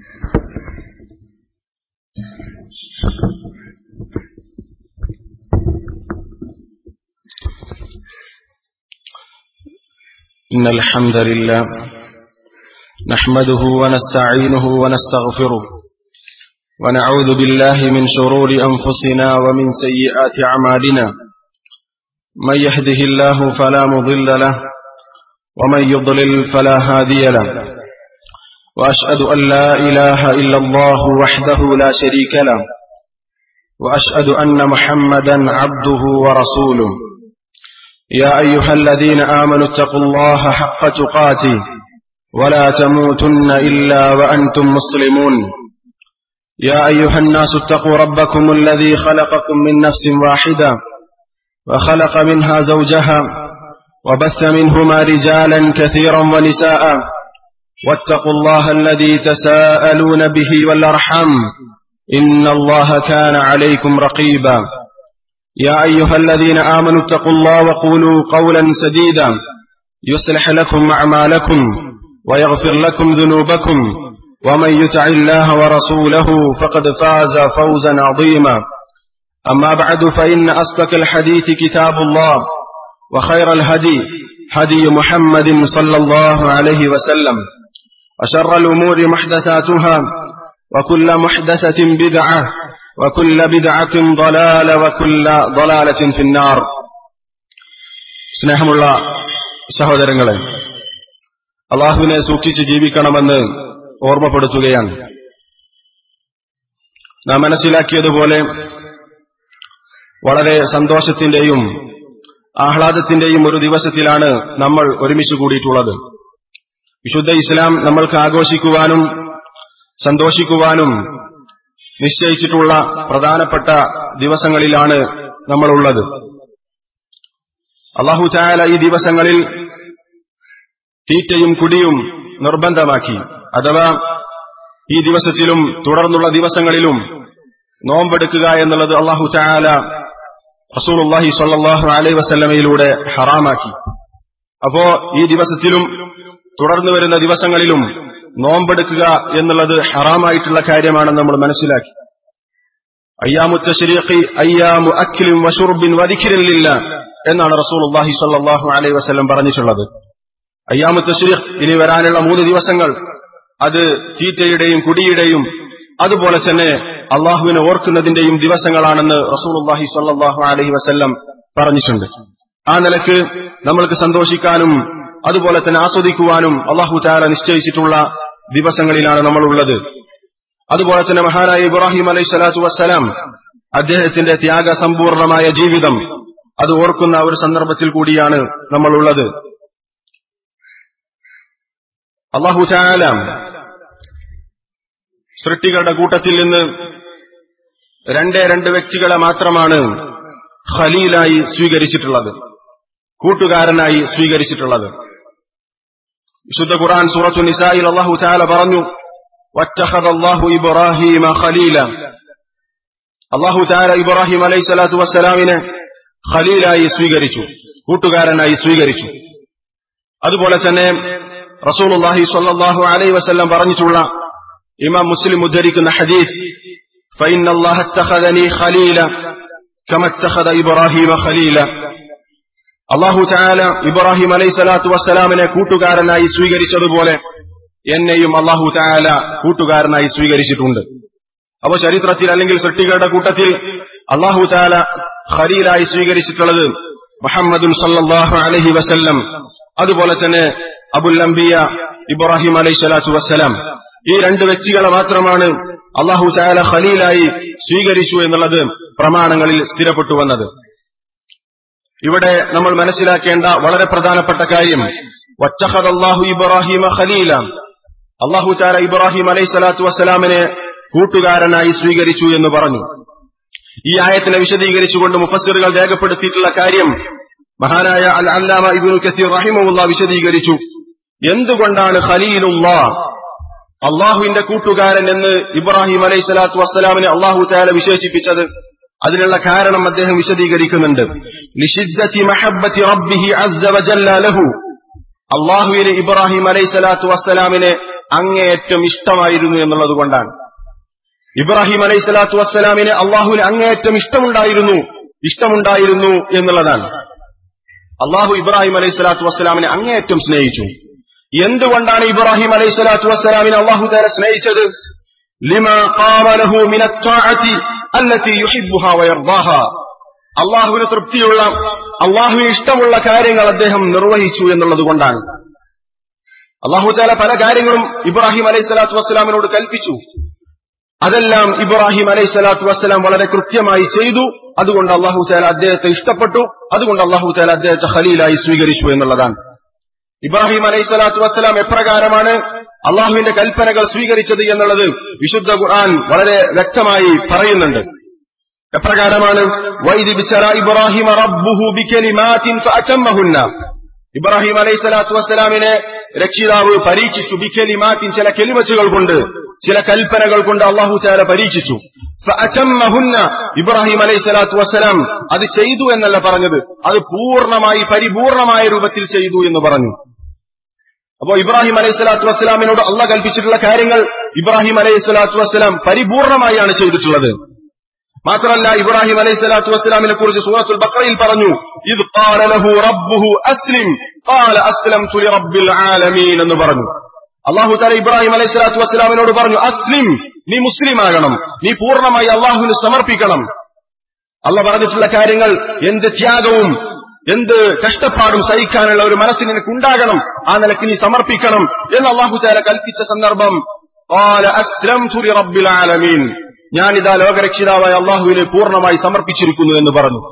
إن الحمد لله نحمده ونستعينه ونستغفره ونعوذ بالله من شرور أنفسنا ومن سيئات أعمالنا من يهده الله فلا مضل له ومن يضلل فلا هادي له وأشهد أن لا إله إلا الله وحده لا شريك له وأشهد أن محمدا عبده ورسوله يا أيها الذين آمنوا اتقوا الله حق تقاته ولا تموتن إلا وأنتم مسلمون يا أيها الناس اتقوا ربكم الذي خلقكم من نفس واحدة وخلق منها زوجها وبث منهما رجالا كثيرا ونساء واتقوا الله الذي تساءلون به والأرحم إن الله كان عليكم رقيبا يا أيها الذين آمنوا اتقوا الله وقولوا قولا سديدا يصلح لكم أعمالكم ويغفر لكم ذنوبكم ومن يتع الله ورسوله فقد فاز فوزا عظيما أما بعد فإن أصدق الحديث كتاب الله وخير الهدي هدي محمد صلى الله عليه وسلم وشر الأمور محدثاتها وكل محدثة بدعة وكل بدعة ضلالة وكل ضلالة في النار സ്നേഹമുള്ള സഹോദരങ്ങളെ അള്ളാഹുവിനെ സൂക്ഷിച്ച് ജീവിക്കണമെന്ന് ഓർമ്മപ്പെടുത്തുകയാണ് നാം മനസ്സിലാക്കിയതുപോലെ വളരെ സന്തോഷത്തിന്റെയും ആഹ്ലാദത്തിന്റെയും ഒരു ദിവസത്തിലാണ് നമ്മൾ ഒരുമിച്ച് കൂടിയിട്ടുള്ളത് വിശുദ്ധ ഇസ്ലാം നമ്മൾക്ക് ആഘോഷിക്കുവാനും സന്തോഷിക്കുവാനും നിശ്ചയിച്ചിട്ടുള്ള പ്രധാനപ്പെട്ട ദിവസങ്ങളിലാണ് നമ്മളുള്ളത് അള്ളാഹു ചായാല ഈ ദിവസങ്ങളിൽ തീറ്റയും കുടിയും നിർബന്ധമാക്കി അഥവാ ഈ ദിവസത്തിലും തുടർന്നുള്ള ദിവസങ്ങളിലും നോമ്പെടുക്കുക എന്നുള്ളത് അള്ളാഹു ചായാല റസൂലുല്ലാഹി സ്വല്ലാഹു അലൈ വസല്ലമയിലൂടെ ഹറാമാക്കി അപ്പോ ഈ ദിവസത്തിലും തുടർന്നു വരുന്ന ദിവസങ്ങളിലും നോമ്പെടുക്കുക എന്നുള്ളത് ഹറാമായിട്ടുള്ള കാര്യമാണെന്ന് നമ്മൾ മനസ്സിലാക്കി അയ്യാമുത്ത ശരീഖി അയ്യാമു അഖിലും വഷുർബിൻ വധിക്കിരലില്ല എന്നാണ് റസൂൽ അള്ളാഹി സ്വല്ലാഹു അലൈഹി വസ്ലം പറഞ്ഞിട്ടുള്ളത് അയ്യാമുത്ത ശരീഖ് ഇനി വരാനുള്ള മൂന്ന് ദിവസങ്ങൾ അത് തീറ്റയുടെയും കുടിയുടെയും അതുപോലെ തന്നെ അള്ളാഹുവിനെ ഓർക്കുന്നതിന്റെയും ദിവസങ്ങളാണെന്ന് റസൂൽ അള്ളാഹി സ്വല്ലാഹു അലൈഹി വസ്ല്ലം പറഞ്ഞിട്ടുണ്ട് ആ നിലക്ക് നമ്മൾക്ക് സന്തോഷിക്കാനും അതുപോലെ തന്നെ ആസ്വദിക്കുവാനും അള്ളാഹു താല നിശ്ചയിച്ചിട്ടുള്ള ദിവസങ്ങളിലാണ് നമ്മളുള്ളത് അതുപോലെ തന്നെ മഹാനായ ഇബ്രാഹിം അലൈഹി സ്വലാത്തു വസ്സലാം അദ്ദേഹത്തിന്റെ ത്യാഗസമ്പൂർണമായ ജീവിതം അത് ഓർക്കുന്ന ഒരു സന്ദർഭത്തിൽ കൂടിയാണ് നമ്മളുള്ളത് അള്ളാഹു ചാല സൃഷ്ടികളുടെ കൂട്ടത്തിൽ നിന്ന് രണ്ടേ രണ്ട് വ്യക്തികളെ മാത്രമാണ് ഖലീലായി സ്വീകരിച്ചിട്ടുള്ളത് കൂട്ടുകാരനായി സ്വീകരിച്ചിട്ടുള്ളത് വിശുദ്ധ ഖുർആൻ സൂറത്തു നിസായിൽ അള്ളാഹു ചാല പറഞ്ഞു അള്ളാഹു ഇബ്രാഹിമ ഖലീല അള്ളാഹു ചാല ഇബ്രാഹിം അലൈഹി സ്വലാത്തു വസ്സലാമിനെ ഖലീലായി സ്വീകരിച്ചു കൂട്ടുകാരനായി സ്വീകരിച്ചു അതുപോലെ തന്നെ റസൂലുല്ലാഹി സ്വല്ലല്ലാഹു അലൈഹി വസല്ലം പറഞ്ഞിട്ടുള്ള ഇമാം മുസ്ലിം ഉദ്ധരിക്കുന്ന ഹദീസ് فإن الله اتخذني خليلا كما اتخذ إبراهيم خليلا അള്ളാഹു ചായാല ഇബ്രാഹിം അലൈഹി സ്വലാത്തു വസ്സലാമിനെ കൂട്ടുകാരനായി സ്വീകരിച്ചതുപോലെ എന്നെയും അള്ളാഹു ചായാല കൂട്ടുകാരനായി സ്വീകരിച്ചിട്ടുണ്ട് അപ്പൊ ചരിത്രത്തിൽ അല്ലെങ്കിൽ സൃഷ്ടികളുടെ കൂട്ടത്തിൽ അള്ളാഹു ചായാല ഖലീലായി സ്വീകരിച്ചിട്ടുള്ളത് മുഹമ്മദുൻ സല്ലാഹു അലഹി വസല്ലം അതുപോലെ തന്നെ അബുൽ അംബിയ ഇബ്രാഹിം അലൈഹി സ്വലാത്തു വസ്സലാം ഈ രണ്ട് വ്യക്തികളെ മാത്രമാണ് അള്ളാഹു ചായാല ഖലീലായി സ്വീകരിച്ചു എന്നുള്ളത് പ്രമാണങ്ങളിൽ സ്ഥിരപ്പെട്ടു വന്നത് ഇവിടെ നമ്മൾ മനസ്സിലാക്കേണ്ട വളരെ പ്രധാനപ്പെട്ട കാര്യം അള്ളാഹു ഇബ്രാഹിമ ഖലീല അള്ളാഹു ചാല ഇബ്രാഹിം അലൈഹി സ്വലാത്തു വസ്സലാമിനെ കൂട്ടുകാരനായി സ്വീകരിച്ചു എന്ന് പറഞ്ഞു ഈ ആയത്തിനെ വിശദീകരിച്ചുകൊണ്ട് മുഫസ്സിറുകൾ രേഖപ്പെടുത്തിയിട്ടുള്ള കാര്യം മഹാനായ അൽ അല്ലാമ ഇബിനു കസീർ റഹിമുള്ള വിശദീകരിച്ചു എന്തുകൊണ്ടാണ് ഖലീലുള്ള അള്ളാഹുവിന്റെ കൂട്ടുകാരൻ എന്ന് ഇബ്രാഹിം അലൈഹി സ്വലാത്തു വസ്സലാമിനെ അള്ളാഹു ചാല വിശേഷിപ്പിച്ചത് അതിനുള്ള കാരണം അദ്ദേഹം വിശദീകരിക്കുന്നുണ്ട് അള്ളാഹുവിന് ഇബ്രാഹിം അലൈഹി സ്വലാത്തു വസ്സലാമിനെ അങ്ങേയറ്റം ഇഷ്ടമായിരുന്നു എന്നുള്ളത് കൊണ്ടാണ് ഇബ്രാഹിം അലൈഹി സ്വലാത്തു വസ്സലാമിന് അള്ളാഹുവിന് അങ്ങേയറ്റം ഇഷ്ടമുണ്ടായിരുന്നു ഇഷ്ടമുണ്ടായിരുന്നു എന്നുള്ളതാണ് അള്ളാഹു ഇബ്രാഹിം അലൈഹി സ്വലാത്തു വസ്സലാമിനെ അങ്ങേയറ്റം സ്നേഹിച്ചു എന്തുകൊണ്ടാണ് ഇബ്രാഹിം അലൈഹി സ്വലാത്തു വസ്സലാമിനെ അള്ളാഹു താര സ്നേഹിച്ചത് ലിമാ ഖാമ ലഹു മിന ത്വാഅതി അല്ലതി യുഹിബ്ബുഹാ വയർദാഹാ അള്ളാഹുവിന് തൃപ്തിയുള്ള അള്ളാഹുവിന് ഇഷ്ടമുള്ള കാര്യങ്ങൾ അദ്ദേഹം നിർവഹിച്ചു എന്നുള്ളത് കൊണ്ടാണ് അള്ളാഹു താല പല കാര്യങ്ങളും ഇബ്രാഹിം അലൈഹി സ്വലാത്തു വസ്സലാമിനോട് കൽപ്പിച്ചു അതെല്ലാം ഇബ്രാഹിം അലൈഹി സ്വലാത്തു വസ്സലാം വളരെ കൃത്യമായി ചെയ്തു അതുകൊണ്ട് അള്ളാഹു താല അദ്ദേഹത്തെ ഇഷ്ടപ്പെട്ടു അതുകൊണ്ട് അള്ളാഹു താല അദ്ദേഹത്തെ ഖലീലായി സ്വീകരിച്ചു എന്നുള്ളതാണ് ഇബ്രാഹിം അലൈഹി സ്വലാത്തു വസ്സലാം എപ്രകാരമാണ് അള്ളാഹുവിന്റെ കൽപ്പനകൾ സ്വീകരിച്ചത് എന്നുള്ളത് വിശുദ്ധ ഖുർആൻ വളരെ വ്യക്തമായി പറയുന്നുണ്ട് എപ്രകാരമാണ് വൈദി ബിച്ചറ ഇബ്രാഹിം റബ്ബുഹു ബികലിമാത്തിൻ ഫഅതമ്മഹുന്ന ഇബ്രാഹിം അലൈഹി സ്വലാത്തു വസ്സലാമിനെ രക്ഷിതാവ് പരീക്ഷിച്ചു ബിക്കലിമാത്തിൻ ചില കെലിമച്ചുകൾ കൊണ്ട് ചില കൽപ്പനകൾ കൊണ്ട് അള്ളാഹു ചാല പരീക്ഷിച്ചു ഫഅതമ്മഹുന്ന ഇബ്രാഹിം അലൈഹി സ്വലാത്തു വസ്സലാം അത് ചെയ്തു എന്നല്ല പറഞ്ഞത് അത് പൂർണ്ണമായി പരിപൂർണമായ രൂപത്തിൽ ചെയ്തു എന്ന് പറഞ്ഞു അപ്പോ ഇബ്രാഹിം അലൈഹി സ്വലാത്തു വസ്സലാമിനോട് അള്ളാഹ് കൽപ്പിച്ചിട്ടുള്ള കാര്യങ്ങൾ ഇബ്രാഹിം അലൈഹി സ്വലാത്തു വസ്സലാം പരിപൂർണമായാണ് ചെയ്തിട്ടുള്ളത് മാത്രമല്ല ഇബ്രാഹിം അലൈഹി സ്വലാത്തു വസ്സലാമിനെ കുറിച്ച് സൂറത്തുൽ ബക്രയിൽ പറഞ്ഞു ഇത് ഖാല ലഹു റബ്ബുഹു അസ്ലിം ഖാല അസ്ലംതു ലിറബ്ബിൽ ആലമീൻ എന്ന് പറഞ്ഞു അള്ളാഹു താല ഇബ്രാഹിം അലൈഹി സ്വലാത്തു വസ്സലാമിനോട് പറഞ്ഞു അസ്ലിം നീ മുസ്ലിം ആകണം നീ പൂർണ്ണമായി അള്ളാഹുവിന് സമർപ്പിക്കണം അല്ല പറഞ്ഞിട്ടുള്ള കാര്യങ്ങൾ എന്ത് ത്യാഗവും എന്ത് കഷ്ടപ്പാടും സഹിക്കാനുള്ള ഒരു മനസ്സിന് നിനക്കുണ്ടാകണം ആ നിലക്ക് നീ സമർപ്പിക്കണം എന്ന് അള്ളാഹു താല കൽപ്പിച്ച സന്ദർഭം ഖാല അസ്ലംതു ലിറബ്ബിൽ ആലമീൻ ഞാനിതാ ലോകരക്ഷിതാവായ അള്ളാഹുവിനെ പൂർണ്ണമായി സമർപ്പിച്ചിരിക്കുന്നു എന്ന് പറഞ്ഞു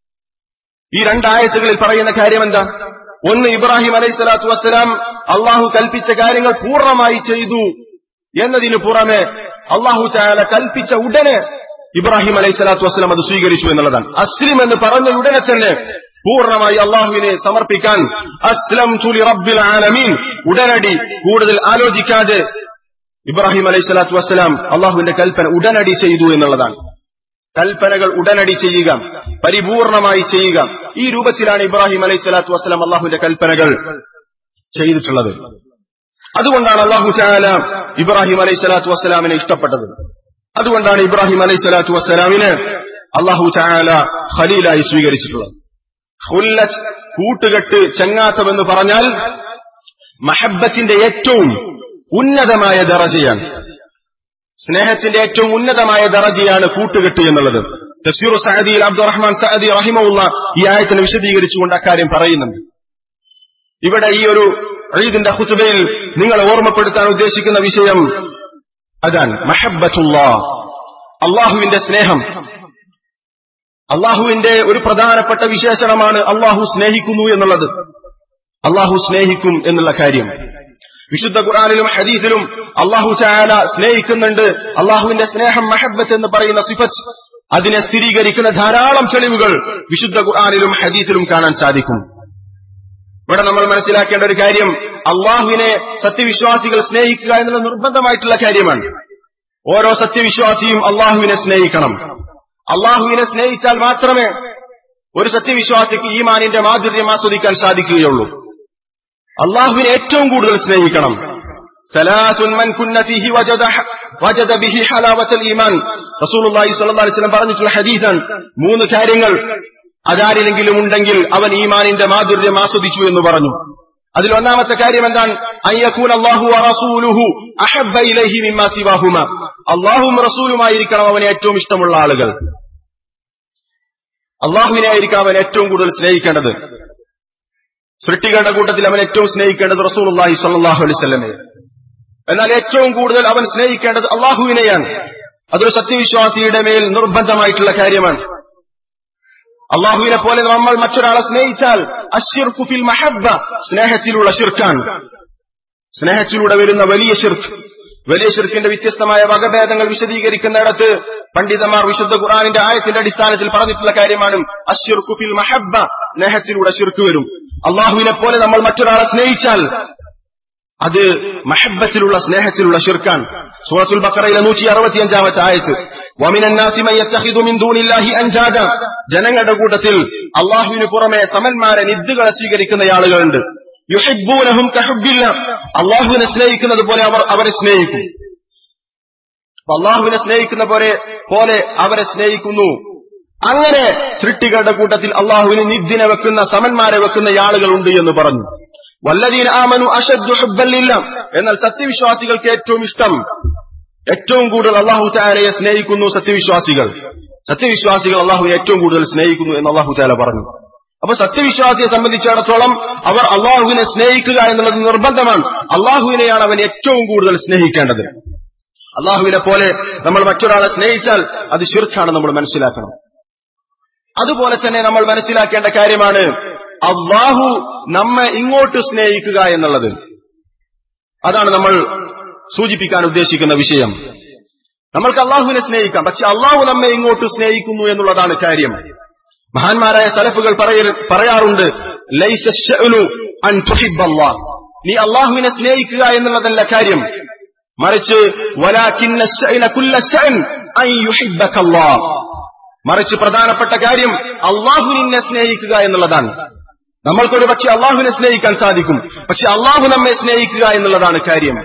ഈ രണ്ടായത്തുകളിൽ പറയുന്ന കാര്യം എന്താ ഒന്ന് ഇബ്രാഹിം അലൈഹി സ്വലാത്തു വസ്സലാം അള്ളാഹു കൽപ്പിച്ച കാര്യങ്ങൾ പൂർണ്ണമായി ചെയ്തു എന്നതിന് പുറമെ അള്ളാഹു ചായാല കൽപ്പിച്ച ഉടനെ ഇബ്രാഹിം അലൈഹി സ്വലാത്തു വസ്സലാം അത് സ്വീകരിച്ചു എന്നുള്ളതാണ് അസ്ലിം എന്ന് പറഞ്ഞ ഉടനെ തന്നെ പൂർണ്ണമായി അള്ളാഹുവിനെ സമർപ്പിക്കാൻ അസ്ലം തുലി റബ്ബിൽ ആലമീൻ ഉടനടി കൂടുതൽ ആലോചിക്കാതെ ഇബ്രാഹിം അലൈഹി സ്വലാത്തു വസ്സലാം അള്ളാഹുവിന്റെ കൽപ്പന ഉടനടി ചെയ്തു എന്നുള്ളതാണ് കൽപ്പനകൾ ഉടനടി ചെയ്യുക പരിപൂർണമായി ചെയ്യുക ഈ രൂപത്തിലാണ് ഇബ്രാഹിം അലൈഹി സ്വലാത്തു വസ്സലാം അള്ളാഹുവിന്റെ കൽപ്പനകൾ ചെയ്തിട്ടുള്ളത് അതുകൊണ്ടാണ് അള്ളാഹു ചാല ഇബ്രാഹിം അലൈഹി സ്വലാത്തു വസ്സലാമിനെ ഇഷ്ടപ്പെട്ടത് അതുകൊണ്ടാണ് ഇബ്രാഹിം അലൈഹി സ്വലാത്തു വസ്സലാമിനെ അള്ളാഹു ചാല ഖലീലായി സ്വീകരിച്ചിട്ടുള്ളത് ഹുല്ലത്ത് കൂട്ടുകെട്ട് ചെങ്ങാത്തമെന്ന് പറഞ്ഞാൽ മഹബത്തിന്റെ ഏറ്റവും ഉന്നതമായ ദറജയാണ് സ്നേഹത്തിന്റെ ഏറ്റവും ഉന്നതമായ ദറജയാണ് കൂട്ടുകെട്ട് എന്നുള്ളത് തഫ്സീർ സഅദിയിൽ അബ്ദുറഹ്മാൻ സഅദി റഹിമുള്ള ഈ ആയത്തിനെ വിശദീകരിച്ചുകൊണ്ട് അക്കാര്യം പറയുന്നുണ്ട് ഇവിടെ ഈ ഒരു ഈദിന്റെ ഹുത്തുബയിൽ നിങ്ങളെ ഓർമ്മപ്പെടുത്താൻ ഉദ്ദേശിക്കുന്ന വിഷയം അതാണ് മഹബത്തുള്ള അള്ളാഹുവിന്റെ സ്നേഹം അള്ളാഹുവിന്റെ ഒരു പ്രധാനപ്പെട്ട വിശേഷണമാണ് അള്ളാഹു സ്നേഹിക്കുന്നു എന്നുള്ളത് അള്ളാഹു സ്നേഹിക്കും എന്നുള്ള കാര്യം വിശുദ്ധ ഖുർആാനിലും ഹദീസിലും അള്ളാഹു ചായാല സ്നേഹിക്കുന്നുണ്ട് അള്ളാഹുവിന്റെ സ്നേഹം മഹബത്ത് എന്ന് പറയുന്ന സിഫത്ത് അതിനെ സ്ഥിരീകരിക്കുന്ന ധാരാളം തെളിവുകൾ വിശുദ്ധ ഖുർആാനിലും ഹദീസിലും കാണാൻ സാധിക്കും ഇവിടെ നമ്മൾ മനസ്സിലാക്കേണ്ട ഒരു കാര്യം അള്ളാഹുവിനെ സത്യവിശ്വാസികൾ സ്നേഹിക്കുക എന്നുള്ള നിർബന്ധമായിട്ടുള്ള കാര്യമാണ് ഓരോ സത്യവിശ്വാസിയും അള്ളാഹുവിനെ സ്നേഹിക്കണം അള്ളാഹുവിനെ സ്നേഹിച്ചാൽ മാത്രമേ ഒരു സത്യവിശ്വാസിക്ക് ഈമാനിന്റെ മാധുര്യം ആസ്വദിക്കാൻ സാധിക്കുകയുള്ളൂ അള്ളാഹുവിനെ ഏറ്റവും കൂടുതൽ സ്നേഹിക്കണം പറഞ്ഞിട്ടുള്ള ഹദീസൻ മൂന്ന് കാര്യങ്ങൾ അതാരിലെങ്കിലും ഉണ്ടെങ്കിൽ അവൻ ഈമാനിന്റെ മാധുര്യം ആസ്വദിച്ചു എന്ന് പറഞ്ഞു അതിൽ ഒന്നാമത്തെ കാര്യം എന്താണ് അയ്യക്കൂൻ അള്ളാഹു റസൂലുഹു അഹബ്ബ ഇലൈഹി മിമ്മാ സിവാഹുമ അള്ളാഹും റസൂലുമായിരിക്കണം അവന് ഏറ്റവും ഇഷ്ടമുള്ള ആളുകൾ അള്ളാഹുവിനെ ആയിരിക്കും അവൻ ഏറ്റവും കൂടുതൽ സ്നേഹിക്കേണ്ടത് സൃഷ്ടികളുടെ കൂട്ടത്തിൽ അവൻ ഏറ്റവും സ്നേഹിക്കേണ്ടത് റസൂൽ അള്ളാഹി സല്ലാഹു അലൈവല്ലമെ എന്നാൽ ഏറ്റവും കൂടുതൽ അവൻ സ്നേഹിക്കേണ്ടത് അള്ളാഹുവിനെയാണ് അതൊരു സത്യവിശ്വാസിയുടെ മേൽ നിർബന്ധമായിട്ടുള്ള കാര്യമാണ് അള്ളാഹുവിനെ പോലെ നമ്മൾ മറ്റൊരാളെ സ്നേഹിച്ചാൽ അഷിർഖുഫിൽ മഹബ സ്നേഹത്തിലുള്ള ഷിർക്കാണ് സ്നേഹത്തിലൂടെ വരുന്ന വലിയ ഷിർക്ക് വലിയ ഷിർക്കിന്റെ വ്യത്യസ്തമായ വകഭേദങ്ങൾ വിശദീകരിക്കുന്നിടത്ത് പണ്ഡിതന്മാർ വിശുദ്ധ ഖുറാനിന്റെ ആയത്തിന്റെ അടിസ്ഥാനത്തിൽ പറഞ്ഞിട്ടുള്ള കാര്യമാണ് അഷിർഖുഫിൽ മഹബ സ്നേഹത്തിലൂടെ ഷിർക്ക് വരും അള്ളാഹുവിനെ പോലെ നമ്മൾ മറ്റൊരാളെ സ്നേഹിച്ചാൽ അത് മഹബത്തിലുള്ള സ്നേഹത്തിലുള്ള ഷിർക്കാണ് സൂറത്തുൽ ബക്കറയിലെ നൂറ്റി അറുപത്തിയഞ്ചാമത്തെ ആയത്ത് ജനങ്ങളുടെ കൂട്ടത്തിൽ അള്ളാഹുവിന് പുറമെ സമന്മാരെ നിദ്ദുകളെ സ്വീകരിക്കുന്ന ആളുകളുണ്ട് യുഹിബ്ബൂനഹും കഹുബില്ല അള്ളാഹുവിനെ സ്നേഹിക്കുന്നത് പോലെ അവർ അവരെ സ്നേഹിക്കും അപ്പൊ അള്ളാഹുവിനെ സ്നേഹിക്കുന്ന പോലെ പോലെ അവരെ സ്നേഹിക്കുന്നു അങ്ങനെ സൃഷ്ടികളുടെ കൂട്ടത്തിൽ അള്ളാഹുവിന് നിദ്ദിനെ വെക്കുന്ന സമന്മാരെ വെക്കുന്ന ആളുകളുണ്ട് എന്ന് പറഞ്ഞു വല്ലദീൻ ആമനു അഷദ്ദു ഹുബ്ബല്ലില്ല എന്നാൽ സത്യവിശ്വാസികൾക്ക് ഏറ്റവും ഇഷ്ടം ഏറ്റവും കൂടുതൽ അള്ളാഹു ചാലയെ സ്നേഹിക്കുന്നു സത്യവിശ്വാസികൾ സത്യവിശ്വാസികൾ അള്ളാഹുവിനെ ഏറ്റവും കൂടുതൽ സ്നേഹിക്കുന്നു എന്ന് അള്ളാഹു ചാല പറഞ്ഞു അപ്പൊ സത്യവിശ്വാസിയെ സംബന്ധിച്ചിടത്തോളം അവർ അള്ളാഹുവിനെ സ്നേഹിക്കുക എന്നുള്ളത് നിർബന്ധമാണ് അള്ളാഹുവിനെയാണ് അവൻ ഏറ്റവും കൂടുതൽ സ്നേഹിക്കേണ്ടത് അള്ളാഹുവിനെ പോലെ നമ്മൾ മറ്റൊരാളെ സ്നേഹിച്ചാൽ അത് ശിർക്കാണ് നമ്മൾ മനസ്സിലാക്കണം അതുപോലെ തന്നെ നമ്മൾ മനസ്സിലാക്കേണ്ട കാര്യമാണ് അള്ളാഹു നമ്മെ ഇങ്ങോട്ട് സ്നേഹിക്കുക എന്നുള്ളത് അതാണ് നമ്മൾ സൂചിപ്പിക്കാൻ ഉദ്ദേശിക്കുന്ന വിഷയം നമ്മൾക്ക് അള്ളാഹുവിനെ സ്നേഹിക്കാം പക്ഷെ അള്ളാഹു നമ്മെ ഇങ്ങോട്ട് സ്നേഹിക്കുന്നു എന്നുള്ളതാണ് കാര്യം മഹാന്മാരായ സലഫുകൾ പറയാറുണ്ട് ലൈസ ശഅ്നു അൻ തുഹിബ്ബല്ലാഹ് നീ അള്ളാഹുവിനെ സ്നേഹിക്കുക എന്നുള്ളതല്ല കാര്യം മറിച്ച് വലാകിന്ന ശഅ്ന കുല്ല ശഅൻ അൻ യുഹിബ്ബകല്ലാഹ് മറിച്ച് പ്രധാനപ്പെട്ട കാര്യം അള്ളാഹു നിന്നെ സ്നേഹിക്കുക എന്നുള്ളതാണ് നമ്മൾക്കൊരു പക്ഷെ അള്ളാഹുവിനെ സ്നേഹിക്കാൻ സാധിക്കും പക്ഷെ അള്ളാഹു നമ്മെ സ്നേഹിക്കുക എന്നുള്ളതാണ് കാര്യം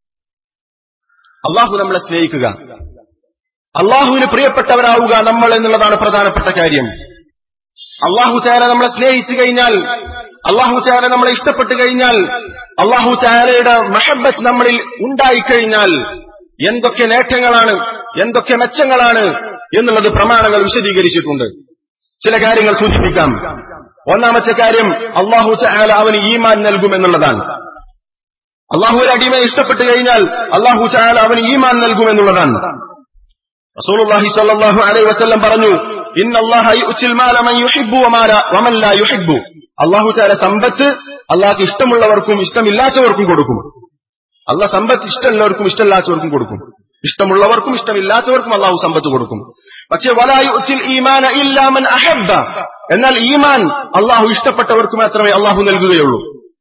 അള്ളാഹു നമ്മളെ സ്നേഹിക്കുക അള്ളാഹുവിന് പ്രിയപ്പെട്ടവരാവുക നമ്മൾ എന്നുള്ളതാണ് പ്രധാനപ്പെട്ട കാര്യം അള്ളാഹു ചാര നമ്മളെ സ്നേഹിച്ചു കഴിഞ്ഞാൽ അള്ളാഹു ചാര നമ്മളെ ഇഷ്ടപ്പെട്ടു കഴിഞ്ഞാൽ അള്ളാഹു ചാരയുടെ മഹബത്ത് നമ്മളിൽ ഉണ്ടായിക്കഴിഞ്ഞാൽ എന്തൊക്കെ നേട്ടങ്ങളാണ് എന്തൊക്കെ മെച്ചങ്ങളാണ് എന്നുള്ളത് പ്രമാണങ്ങൾ വിശദീകരിച്ചിട്ടുണ്ട് ചില കാര്യങ്ങൾ സൂചിപ്പിക്കാം ഒന്നാമത്തെ കാര്യം അള്ളാഹു ചാല അവന് ഈമാൻ നൽകുമെന്നുള്ളതാണ് അള്ളാഹു ഒരു അടിമയെ ഇഷ്ടപ്പെട്ടു കഴിഞ്ഞാൽ അള്ളാഹു ചാല അവന് ഈമാൻ നൽകുമെന്നുള്ളതാണ് റസൂലുള്ളാഹി സ്വല്ലല്ലാഹു അലൈഹി വസല്ലം പറഞ്ഞു ഇന്നല്ലാഹ യുഅ്തിൽ മാല മൻ യുഹിബ്ബു വമാല വമൻ ലാ യുഹിബ്ബു അള്ളാഹു ചാല സമ്പത്ത് അള്ളാഹ്ക്ക് ഇഷ്ടമുള്ളവർക്കും ഇഷ്ടമില്ലാത്തവർക്കും കൊടുക്കും അള്ളാഹ് സമ്പത്ത് ഇഷ്ടമുള്ളവർക്കും ഇഷ്ടമില്ലാത്തവർക്കും കൊടുക്കും ഇഷ്ടമുള്ളവർക്കും ഇഷ്ടമില്ലാത്തവർക്കും അള്ളാഹു സമ്പത്ത് കൊടുക്കും പക്ഷെ വലായുച്ചിൽ ഈമാന ഇല്ലാമൻ അഹബ്ബ എന്നാൽ ഈമാൻ അള്ളാഹു ഇഷ്ടപ്പെട്ടവർക്ക് മാത്രമേ അള്ളാഹു നൽകുകയുള്ളൂ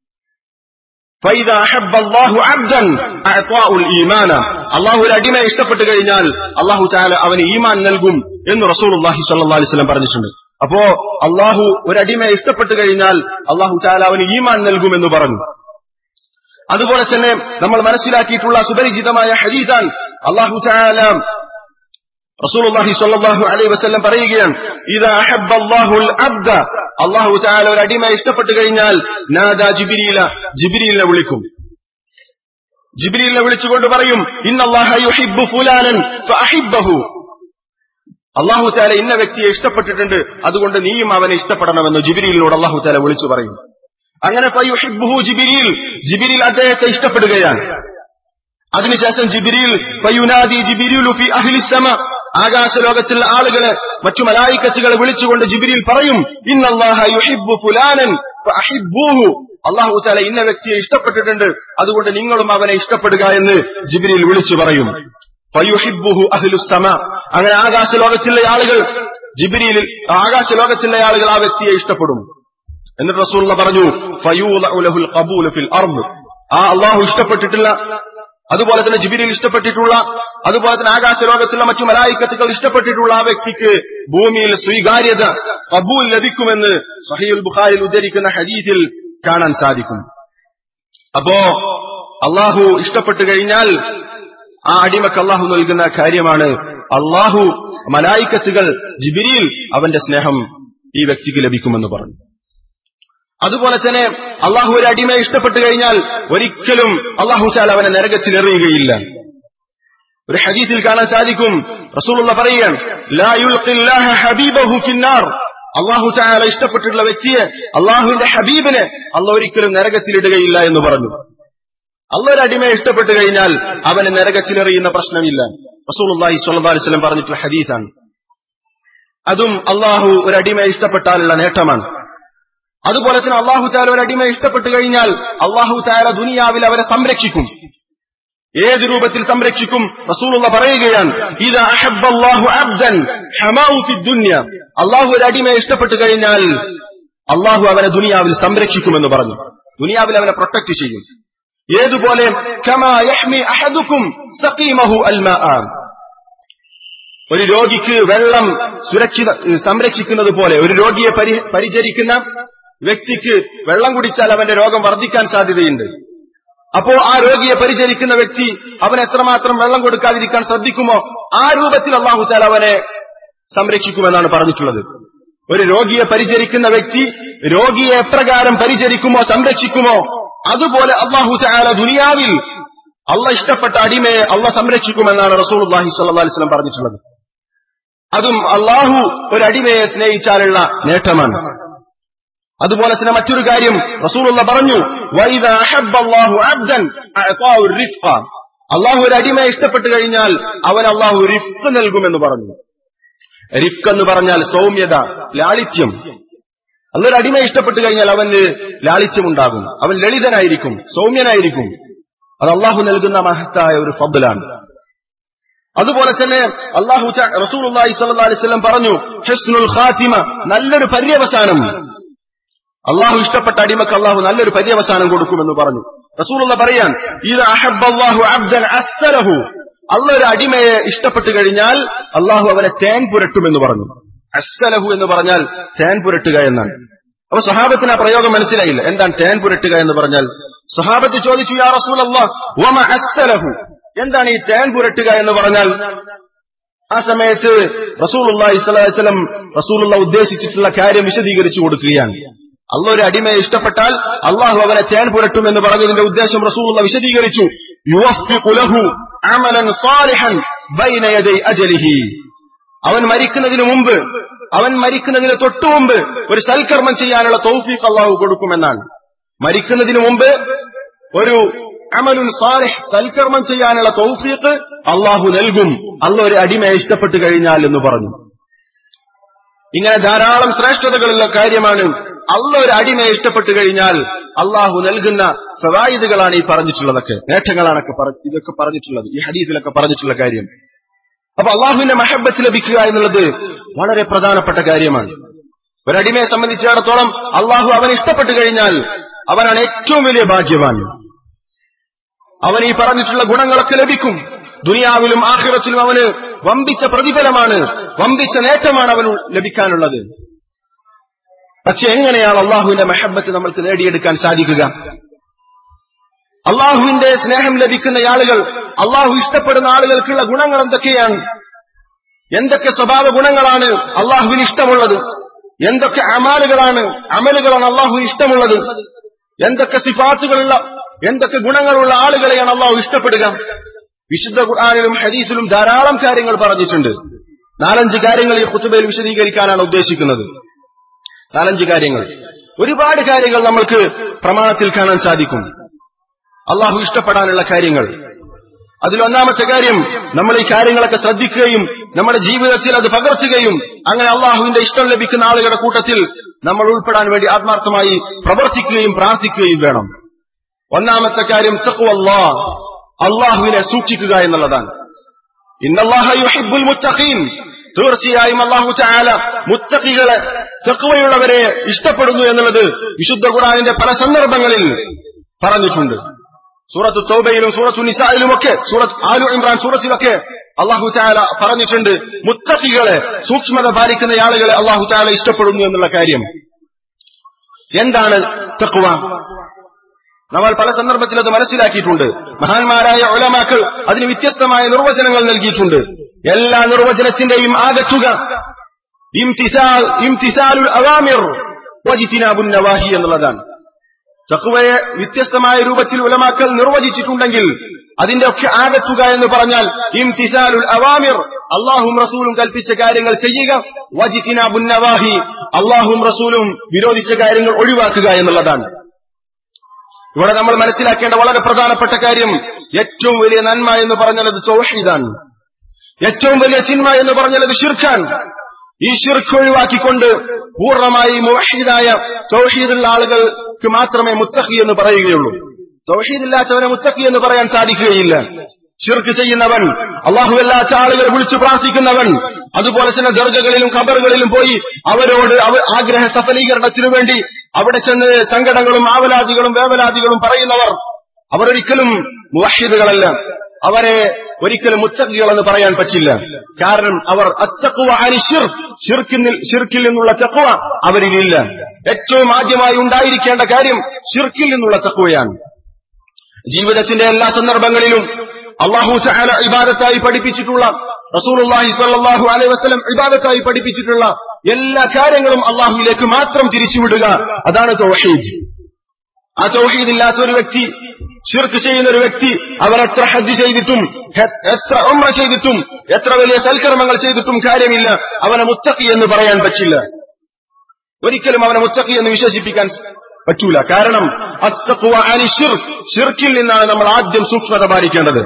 അള്ളാഹു ഒരു അടിമയെ ഇഷ്ടപ്പെട്ടു കഴിഞ്ഞാൽ അള്ളാഹു ചാല അവന് ഈമാൻ നൽകും എന്ന് റസൂൽ അള്ളാഹി സല്ലാ അലിസ്ലം പറഞ്ഞിട്ടുണ്ട് അപ്പോ അള്ളാഹു ഒരു അടിമയെ ഇഷ്ടപ്പെട്ടു കഴിഞ്ഞാൽ അള്ളാഹു ചാല അവന് ഈമാൻ നൽകുമെന്ന് പറഞ്ഞു അതുപോലെ തന്നെ നമ്മൾ മനസ്സിലാക്കിയിട്ടുള്ള സുപരിചിതമായ ഹരീതാൻ അള്ളാഹു ചാല റസൂലുള്ളാഹി സ്വല്ലല്ലാഹു അലൈഹി വസല്ലം പറയുകയാണ് ഇദാ അഹബ്ബ അല്ലാഹുൽ അബ്ദ അല്ലാഹു തആല ഒരു അടിമയെ ഇഷ്ടപ്പെട്ടു കഴിഞ്ഞാൽ നാദാ ജിബ്രീല ജിബ്രീലിനെ വിളിക്കും ജിബ്രീലിനെ വിളിച്ചുകൊണ്ട് പറയും ഇന്നല്ലാഹ യുഹിബ്ബു ഫുലാനൻ ഫഅഹിബ്ബഹു അള്ളാഹു ചാല ഇന്ന വ്യക്തിയെ ഇഷ്ടപ്പെട്ടിട്ടുണ്ട് അതുകൊണ്ട് നീയും അവനെ ഇഷ്ടപ്പെടണമെന്ന് ജിബിരിയിലൂടെ അള്ളാഹു ചാല വിളിച്ചു പറയും അങ്ങനെ ഫയുഹിബ്ബുഹു ജിബിരിൽ ജിബിരിൽ അദ്ദേഹത്തെ ഇഷ്ടപ്പെടുകയാണ് അതിനുശേഷം ജിബിരിൽ ഫയുനാദി ജിബിരിലു ഫി അഹ്ലിസമ ആകാശലോകത്തിലുള്ള ആളുകളെ മറ്റു മലായിക്കത്തുകളെ വിളിച്ചുകൊണ്ട് ജിബിരിൽ പറയും ഇന്നല്ലാഹ യുഹിബ്ബു ഫുലാനൻ ഫഅഹിബ്ബൂഹു അള്ളാഹു ചാല ഇന്ന വ്യക്തിയെ ഇഷ്ടപ്പെട്ടിട്ടുണ്ട് അതുകൊണ്ട് നിങ്ങളും അവനെ ഇഷ്ടപ്പെടുക എന്ന് ജിബിരിൽ വിളിച്ചു പറയും ഫയുഹിബ്ബുഹു അഹ്ലുസമ അങ്ങനെ ആകാശലോകത്തിലുള്ള ആളുകൾ ജിബിരിയിൽ ആകാശലോകത്തിലുള്ള ആളുകൾ ആ വ്യക്തിയെ ഇഷ്ടപ്പെടും എന്നിട്ട് റസൂള്ള പറഞ്ഞു ഫയൂലഹുൽ ഖബൂൽ ഫിൽ അർദ് ആ അള്ളാഹു ഇഷ്ടപ്പെട്ടിട്ടില്ല അതുപോലെ തന്നെ ജിബിരിൽ ഇഷ്ടപ്പെട്ടിട്ടുള്ള അതുപോലെ തന്നെ ആകാശലോകത്തുള്ള മറ്റു മലായിക്കത്തുകൾ ഇഷ്ടപ്പെട്ടിട്ടുള്ള ആ വ്യക്തിക്ക് ഭൂമിയിൽ സ്വീകാര്യത കബൂൽ ലഭിക്കുമെന്ന് സഹീൽ ബുഖാരിൽ ഉദ്ധരിക്കുന്ന ഹദീസിൽ കാണാൻ സാധിക്കും അപ്പോ അള്ളാഹു ഇഷ്ടപ്പെട്ടു കഴിഞ്ഞാൽ ആ അടിമക്ക് അള്ളാഹു നൽകുന്ന കാര്യമാണ് അള്ളാഹു മലായിക്കത്തുകൾ ജിബിരിയിൽ അവന്റെ സ്നേഹം ഈ വ്യക്തിക്ക് ലഭിക്കുമെന്ന് പറഞ്ഞു അതുപോലെ തന്നെ അള്ളാഹു ഒരു അടിമയെ ഇഷ്ടപ്പെട്ടു കഴിഞ്ഞാൽ ഒരിക്കലും അള്ളാഹു ചാൽ അവനെ നരകത്തിൽ എറിയുകയില്ല ഒരു ഹദീസിൽ കാണാൻ സാധിക്കും റസൂലുള്ള പറയുകയാണ് അള്ളാഹു ചാല ഇഷ്ടപ്പെട്ടിട്ടുള്ള വ്യക്തിയെ അള്ളാഹുവിന്റെ ഹബീബിനെ അള്ളാഹ് ഒരിക്കലും നരകത്തിലിടുകയില്ല എന്ന് പറഞ്ഞു അള്ള ഒരു അടിമയെ ഇഷ്ടപ്പെട്ടു കഴിഞ്ഞാൽ അവന് നരകത്തിലെറിയുന്ന പ്രശ്നമില്ല റസൂലുള്ളാഹി സ്വല്ലല്ലാഹി അലൈഹി വസല്ലം പറഞ്ഞിട്ടുള്ള ഹദീസാണ് അതും അള്ളാഹു ഒരു അടിമയെ ഇഷ്ടപ്പെട്ടാലുള്ള നേട്ടമാണ് അതുപോലെ തന്നെ അള്ളാഹു ചാല ഒരു അടിമയെ ഇഷ്ടപ്പെട്ടു കഴിഞ്ഞാൽ അള്ളാഹു ചാല ദുനിയാവിൽ അവരെ സംരക്ഷിക്കും ഏത് രൂപത്തിൽ സംരക്ഷിക്കും റസൂലുള്ള പറയുകയാണ് അള്ളാഹു ഒരു അടിമയെ ഇഷ്ടപ്പെട്ടു കഴിഞ്ഞാൽ അള്ളാഹു അവനെ ദുനിയാവിൽ സംരക്ഷിക്കുമെന്ന് പറഞ്ഞു ദുനിയാവിൽ അവനെ പ്രൊട്ടക്ട് ചെയ്യും ഏതുപോലെ ഒരു രോഗിക്ക് വെള്ളം സുരക്ഷിത സംരക്ഷിക്കുന്നത് പോലെ ഒരു രോഗിയെ പരിചരിക്കുന്ന വ്യക്തിക്ക് വെള്ളം കുടിച്ചാൽ അവന്റെ രോഗം വർദ്ധിക്കാൻ സാധ്യതയുണ്ട് അപ്പോ ആ രോഗിയെ പരിചരിക്കുന്ന വ്യക്തി അവൻ എത്രമാത്രം വെള്ളം കൊടുക്കാതിരിക്കാൻ ശ്രദ്ധിക്കുമോ ആ രൂപത്തിൽ അള്ളാഹു താല അവനെ സംരക്ഷിക്കുമെന്നാണ് പറഞ്ഞിട്ടുള്ളത് ഒരു രോഗിയെ പരിചരിക്കുന്ന വ്യക്തി രോഗിയെ എപ്രകാരം പരിചരിക്കുമോ സംരക്ഷിക്കുമോ അതുപോലെ അള്ളാഹു താല ദുനിയാവിൽ അള്ള ഇഷ്ടപ്പെട്ട അടിമയെ അള്ള സംരക്ഷിക്കുമെന്നാണ് റസൂൽ അള്ളാഹി സ്വല്ലാ അലിസ്ലം പറഞ്ഞിട്ടുള്ളത് അതും അള്ളാഹു ഒരു അടിമയെ സ്നേഹിച്ചാലുള്ള നേട്ടമാണ് അതുപോലെ തന്നെ മറ്റൊരു കാര്യം റസൂലുള്ള പറഞ്ഞു അള്ളാഹു ഒരു അടിമയെ ഇഷ്ടപ്പെട്ടു കഴിഞ്ഞാൽ അവൻ അള്ളാഹു റിഫ്ക് നൽകുമെന്ന് പറഞ്ഞു റിഫ്ക് എന്ന് പറഞ്ഞാൽ സൗമ്യത ലാളിത്യം അന്നൊരു അടിമയെ ഇഷ്ടപ്പെട്ടു കഴിഞ്ഞാൽ അവന് ലാളിത്യമുണ്ടാകും അവൻ ലളിതനായിരിക്കും സൗമ്യനായിരിക്കും അത് അള്ളാഹു നൽകുന്ന മഹത്തായ ഒരു ഫബ്ലാണ് അതുപോലെ തന്നെ അള്ളാഹു റസൂൽ അലൈവല്ലം പറഞ്ഞു ഹെസ്നുൽ ഖാത്തിമ നല്ലൊരു പര്യവസാനം അള്ളാഹു ഇഷ്ടപ്പെട്ട അടിമക്ക് അള്ളാഹു നല്ലൊരു പര്യവസാനം കൊടുക്കുമെന്ന് പറഞ്ഞു റസൂലുള്ള പറയാൻ ഇത് അഹബ്ബാഹു അബ്ദൻ അസ്സലഹു അള്ള ഒരു അടിമയെ ഇഷ്ടപ്പെട്ടു കഴിഞ്ഞാൽ അള്ളാഹു അവനെ തേൻ പുരട്ടുമെന്ന് പറഞ്ഞു അസ്സലഹു എന്ന് പറഞ്ഞാൽ തേൻ പുരട്ടുക എന്നാണ് അപ്പൊ സഹാബത്തിന് ആ പ്രയോഗം മനസ്സിലായില്ല എന്താണ് തേൻ പുരട്ടുക എന്ന് പറഞ്ഞാൽ സഹാബത്ത് ചോദിച്ചു യാ റസൂൽ അസ്സലഹു എന്താണ് ഈ തേൻ പുരട്ടുക എന്ന് പറഞ്ഞാൽ ആ സമയത്ത് റസൂലുള്ള ഇസ്ലാം റസൂലുള്ള ഉദ്ദേശിച്ചിട്ടുള്ള കാര്യം വിശദീകരിച്ചു കൊടുക്കുകയാണ് അള്ള ഒരു അടിമയെ ഇഷ്ടപ്പെട്ടാൽ അള്ളാഹു അവനെ തേൻ പുരട്ടുമെന്ന് പറഞ്ഞതിന്റെ ഉദ്ദേശം റസൂലുള്ള വിശദീകരിച്ചു അവൻ മരിക്കുന്നതിന് മുമ്പ് അവൻ മരിക്കുന്നതിന് തൊട്ടു മുമ്പ് ഒരു സൽക്കർമ്മം ചെയ്യാനുള്ള തൗഫീഖ് അള്ളാഹു കൊടുക്കുമെന്നാണ് മരിക്കുന്നതിന് മുമ്പ് ഒരു അമലുൻ സാലിഹ് സൽക്കർമ്മം ചെയ്യാനുള്ള തൗഫീഖ് അള്ളാഹു നൽകും അള്ള ഒരു അടിമയെ ഇഷ്ടപ്പെട്ടു കഴിഞ്ഞാൽ എന്ന് പറഞ്ഞു ഇങ്ങനെ ധാരാളം ശ്രേഷ്ഠതകളുള്ള കാര്യമാണ് അള്ള ഒരു അടിമയെ ഇഷ്ടപ്പെട്ടു കഴിഞ്ഞാൽ അള്ളാഹു നൽകുന്ന സവായിദുകളാണ് ഈ പറഞ്ഞിട്ടുള്ളതൊക്കെ നേട്ടങ്ങളാണൊക്കെ ഇതൊക്കെ പറഞ്ഞിട്ടുള്ളത് ഈ ഹദീസിലൊക്കെ പറഞ്ഞിട്ടുള്ള കാര്യം അപ്പൊ അള്ളാഹുവിന്റെ മഹബത്ത് ലഭിക്കുക എന്നുള്ളത് വളരെ പ്രധാനപ്പെട്ട കാര്യമാണ് ഒരടിമയെ സംബന്ധിച്ചിടത്തോളം അള്ളാഹു അവൻ ഇഷ്ടപ്പെട്ടു കഴിഞ്ഞാൽ അവനാണ് ഏറ്റവും വലിയ ഭാഗ്യവാൻ അവൻ ഈ പറഞ്ഞിട്ടുള്ള ഗുണങ്ങളൊക്കെ ലഭിക്കും ദുനിയാവിലും ആഹിറത്തിലും അവന് വമ്പിച്ച പ്രതിഫലമാണ് വമ്പിച്ച നേട്ടമാണ് അവന് ലഭിക്കാനുള്ളത് പക്ഷെ എങ്ങനെയാണ് അള്ളാഹുവിന്റെ മെഹബത്ത് നമ്മൾക്ക് നേടിയെടുക്കാൻ സാധിക്കുക അള്ളാഹുവിന്റെ സ്നേഹം ലഭിക്കുന്ന ആളുകൾ അള്ളാഹു ഇഷ്ടപ്പെടുന്ന ആളുകൾക്കുള്ള ഗുണങ്ങൾ എന്തൊക്കെയാണ് എന്തൊക്കെ സ്വഭാവ ഗുണങ്ങളാണ് അള്ളാഹുവിന് ഇഷ്ടമുള്ളത് എന്തൊക്കെ അമാലുകളാണ് അമലുകളാണ് അള്ളാഹുവിന് ഇഷ്ടമുള്ളത് എന്തൊക്കെ സിഫാത്തുകളുള്ള എന്തൊക്കെ ഗുണങ്ങളുള്ള ആളുകളെയാണ് അള്ളാഹു ഇഷ്ടപ്പെടുക വിശുദ്ധ ഖുർആാനിലും ഹദീസിലും ധാരാളം കാര്യങ്ങൾ പറഞ്ഞിട്ടുണ്ട് നാലഞ്ച് കാര്യങ്ങൾ ഈ കുത്തുബയിൽ വിശദീകരിക്കാനാണ് ഉദ്ദേശിക്കുന്നത് നാലഞ്ച് കാര്യങ്ങൾ ഒരുപാട് കാര്യങ്ങൾ നമ്മൾക്ക് പ്രമാണത്തിൽ കാണാൻ സാധിക്കും അള്ളാഹു ഇഷ്ടപ്പെടാനുള്ള കാര്യങ്ങൾ അതിലൊന്നാമത്തെ കാര്യം നമ്മൾ ഈ കാര്യങ്ങളൊക്കെ ശ്രദ്ധിക്കുകയും നമ്മുടെ ജീവിതത്തിൽ അത് പകർത്തുകയും അങ്ങനെ അള്ളാഹുവിന്റെ ഇഷ്ടം ലഭിക്കുന്ന ആളുകളുടെ കൂട്ടത്തിൽ നമ്മൾ ഉൾപ്പെടാൻ വേണ്ടി ആത്മാർത്ഥമായി പ്രവർത്തിക്കുകയും പ്രാർത്ഥിക്കുകയും വേണം ഒന്നാമത്തെ കാര്യം ചക്കുവല്ലാ അള്ളാഹുവിനെ സൂക്ഷിക്കുക എന്നുള്ളതാണ് ഇന്നല്ലാഹുൽ മുത്തഖീൻ തീർച്ചയായും അള്ളാഹു ചായാല മുത്തഖികളെ തെക്കുവയുള്ളവരെ ഇഷ്ടപ്പെടുന്നു എന്നുള്ളത് വിശുദ്ധ ഖുറാനിന്റെ പല സന്ദർഭങ്ങളിൽ പറഞ്ഞിട്ടുണ്ട് സൂറത്ത് തോബയിലും സൂറത്തു നിസായിലുമൊക്കെ സൂറത്ത് ആലു ഇമ്രാൻ സൂറത്തിലൊക്കെ അള്ളാഹു ചായാല പറഞ്ഞിട്ടുണ്ട് മുത്തഖികളെ സൂക്ഷ്മത പാലിക്കുന്ന ആളുകളെ അള്ളാഹു ചായാല ഇഷ്ടപ്പെടുന്നു എന്നുള്ള കാര്യം എന്താണ് തക്കുവ നമ്മൾ പല സന്ദർഭത്തിൽ അത് മനസ്സിലാക്കിയിട്ടുണ്ട് മഹാന്മാരായ ഒലമാക്കൾ അതിന് വ്യത്യസ്തമായ നിർവചനങ്ങൾ നൽകിയിട്ടുണ്ട് എല്ലാ നിർവചനത്തിന്റെയും ആകത്തുക ഇംതിസാലുൽ അവാമിർ വജിത്തിനാബുൻ നവാഹി എന്നുള്ളതാണ് തക്കുവയെ വ്യത്യസ്തമായ രൂപത്തിൽ ഉലമാക്കൾ നിർവചിച്ചിട്ടുണ്ടെങ്കിൽ അതിന്റെ ഒക്കെ ആകത്തുക എന്ന് പറഞ്ഞാൽ ഇംതിസാലുൽ അവാമിർ അള്ളാഹും റസൂലും കൽപ്പിച്ച കാര്യങ്ങൾ ചെയ്യുക വജിത്തിനാബുൻ നവാഹി അള്ളാഹും റസൂലും വിരോധിച്ച കാര്യങ്ങൾ ഒഴിവാക്കുക എന്നുള്ളതാണ് ഇവിടെ നമ്മൾ മനസ്സിലാക്കേണ്ട വളരെ പ്രധാനപ്പെട്ട കാര്യം ഏറ്റവും വലിയ നന്മ എന്ന് പറഞ്ഞാൽ അത് ചൗഹീദാണ് ഏറ്റവും വലിയ ചിന്മ എന്ന് പറഞ്ഞാൽ അത് ഷിർഖാൻ ഈ ഷിർക്ക് ഒഴിവാക്കിക്കൊണ്ട് പൂർണ്ണമായി മുവഹീദായ തൗഹീദുള്ള ആളുകൾക്ക് മാത്രമേ മുത്തഖി എന്ന് പറയുകയുള്ളൂ തൗഹീദില്ലാത്തവനെ മുത്തഖി എന്ന് പറയാൻ സാധിക്കുകയില്ല ഷിർക്ക് ചെയ്യുന്നവൻ അള്ളാഹുവല്ലാത്ത ആളുകൾ വിളിച്ചു പ്രാർത്ഥിക്കുന്നവൻ അതുപോലെ തന്നെ ദർഗകളിലും ഖബറുകളിലും പോയി അവരോട് ആഗ്രഹ സഫലീകരണത്തിനു വേണ്ടി അവിടെ ചെന്ന് സങ്കടങ്ങളും ആവലാദികളും വേവലാദികളും പറയുന്നവർ അവരൊരിക്കലും മുവഹിദുകളല്ല അവരെ ഒരിക്കലും മുച്ചക്കുകളെന്ന് പറയാൻ പറ്റില്ല കാരണം അവർ അച്ചക്കുവ അനി ഷിർക്കിൽ നിന്നുള്ള ചക്കുവ അവരിലില്ല ഏറ്റവും ആദ്യമായി ഉണ്ടായിരിക്കേണ്ട കാര്യം ഷിർക്കിൽ നിന്നുള്ള തക്കുവയാണ് ജീവിതത്തിന്റെ എല്ലാ സന്ദർഭങ്ങളിലും അള്ളാഹു ചാല ഇബാദത്തായി പഠിപ്പിച്ചിട്ടുള്ള റസൂലുള്ളാഹി സ്വല്ലല്ലാഹു അലൈഹി വസല്ലം ഇബാദത്തായി പഠിപ്പിച്ചിട്ടുള്ള എല്ലാ കാര്യങ്ങളും അള്ളാഹുവിലേക്ക് മാത്രം തിരിച്ചുവിടുക അതാണ് തൗഹീദ് ആ തൗഹീദ് ഇല്ലാത്ത ഒരു വ്യക്തി ഷിർക്ക് ചെയ്യുന്ന ഒരു വ്യക്തി അവൻ എത്ര ഹജ്ജ് ചെയ്തിട്ടും ഹെ- എത്ര ഉമ്ര ചെയ്തിട്ടും എത്ര വലിയ സൽക്കർമ്മങ്ങൾ ചെയ്തിട്ടും കാര്യമില്ല അവനെ മുത്തക്കി എന്ന് പറയാൻ പറ്റില്ല ഒരിക്കലും അവനെ മുത്തക്കി എന്ന് വിശേഷിപ്പിക്കാൻ സ് പറ്റൂല കാരണം അത്തഖ്വ അനി ഷിർക്ക് ഷിർക്കിൽ നിന്നാണ് നമ്മൾ ആദ്യം സൂക്ഷ്മത പാലിക്കേണ്ടത്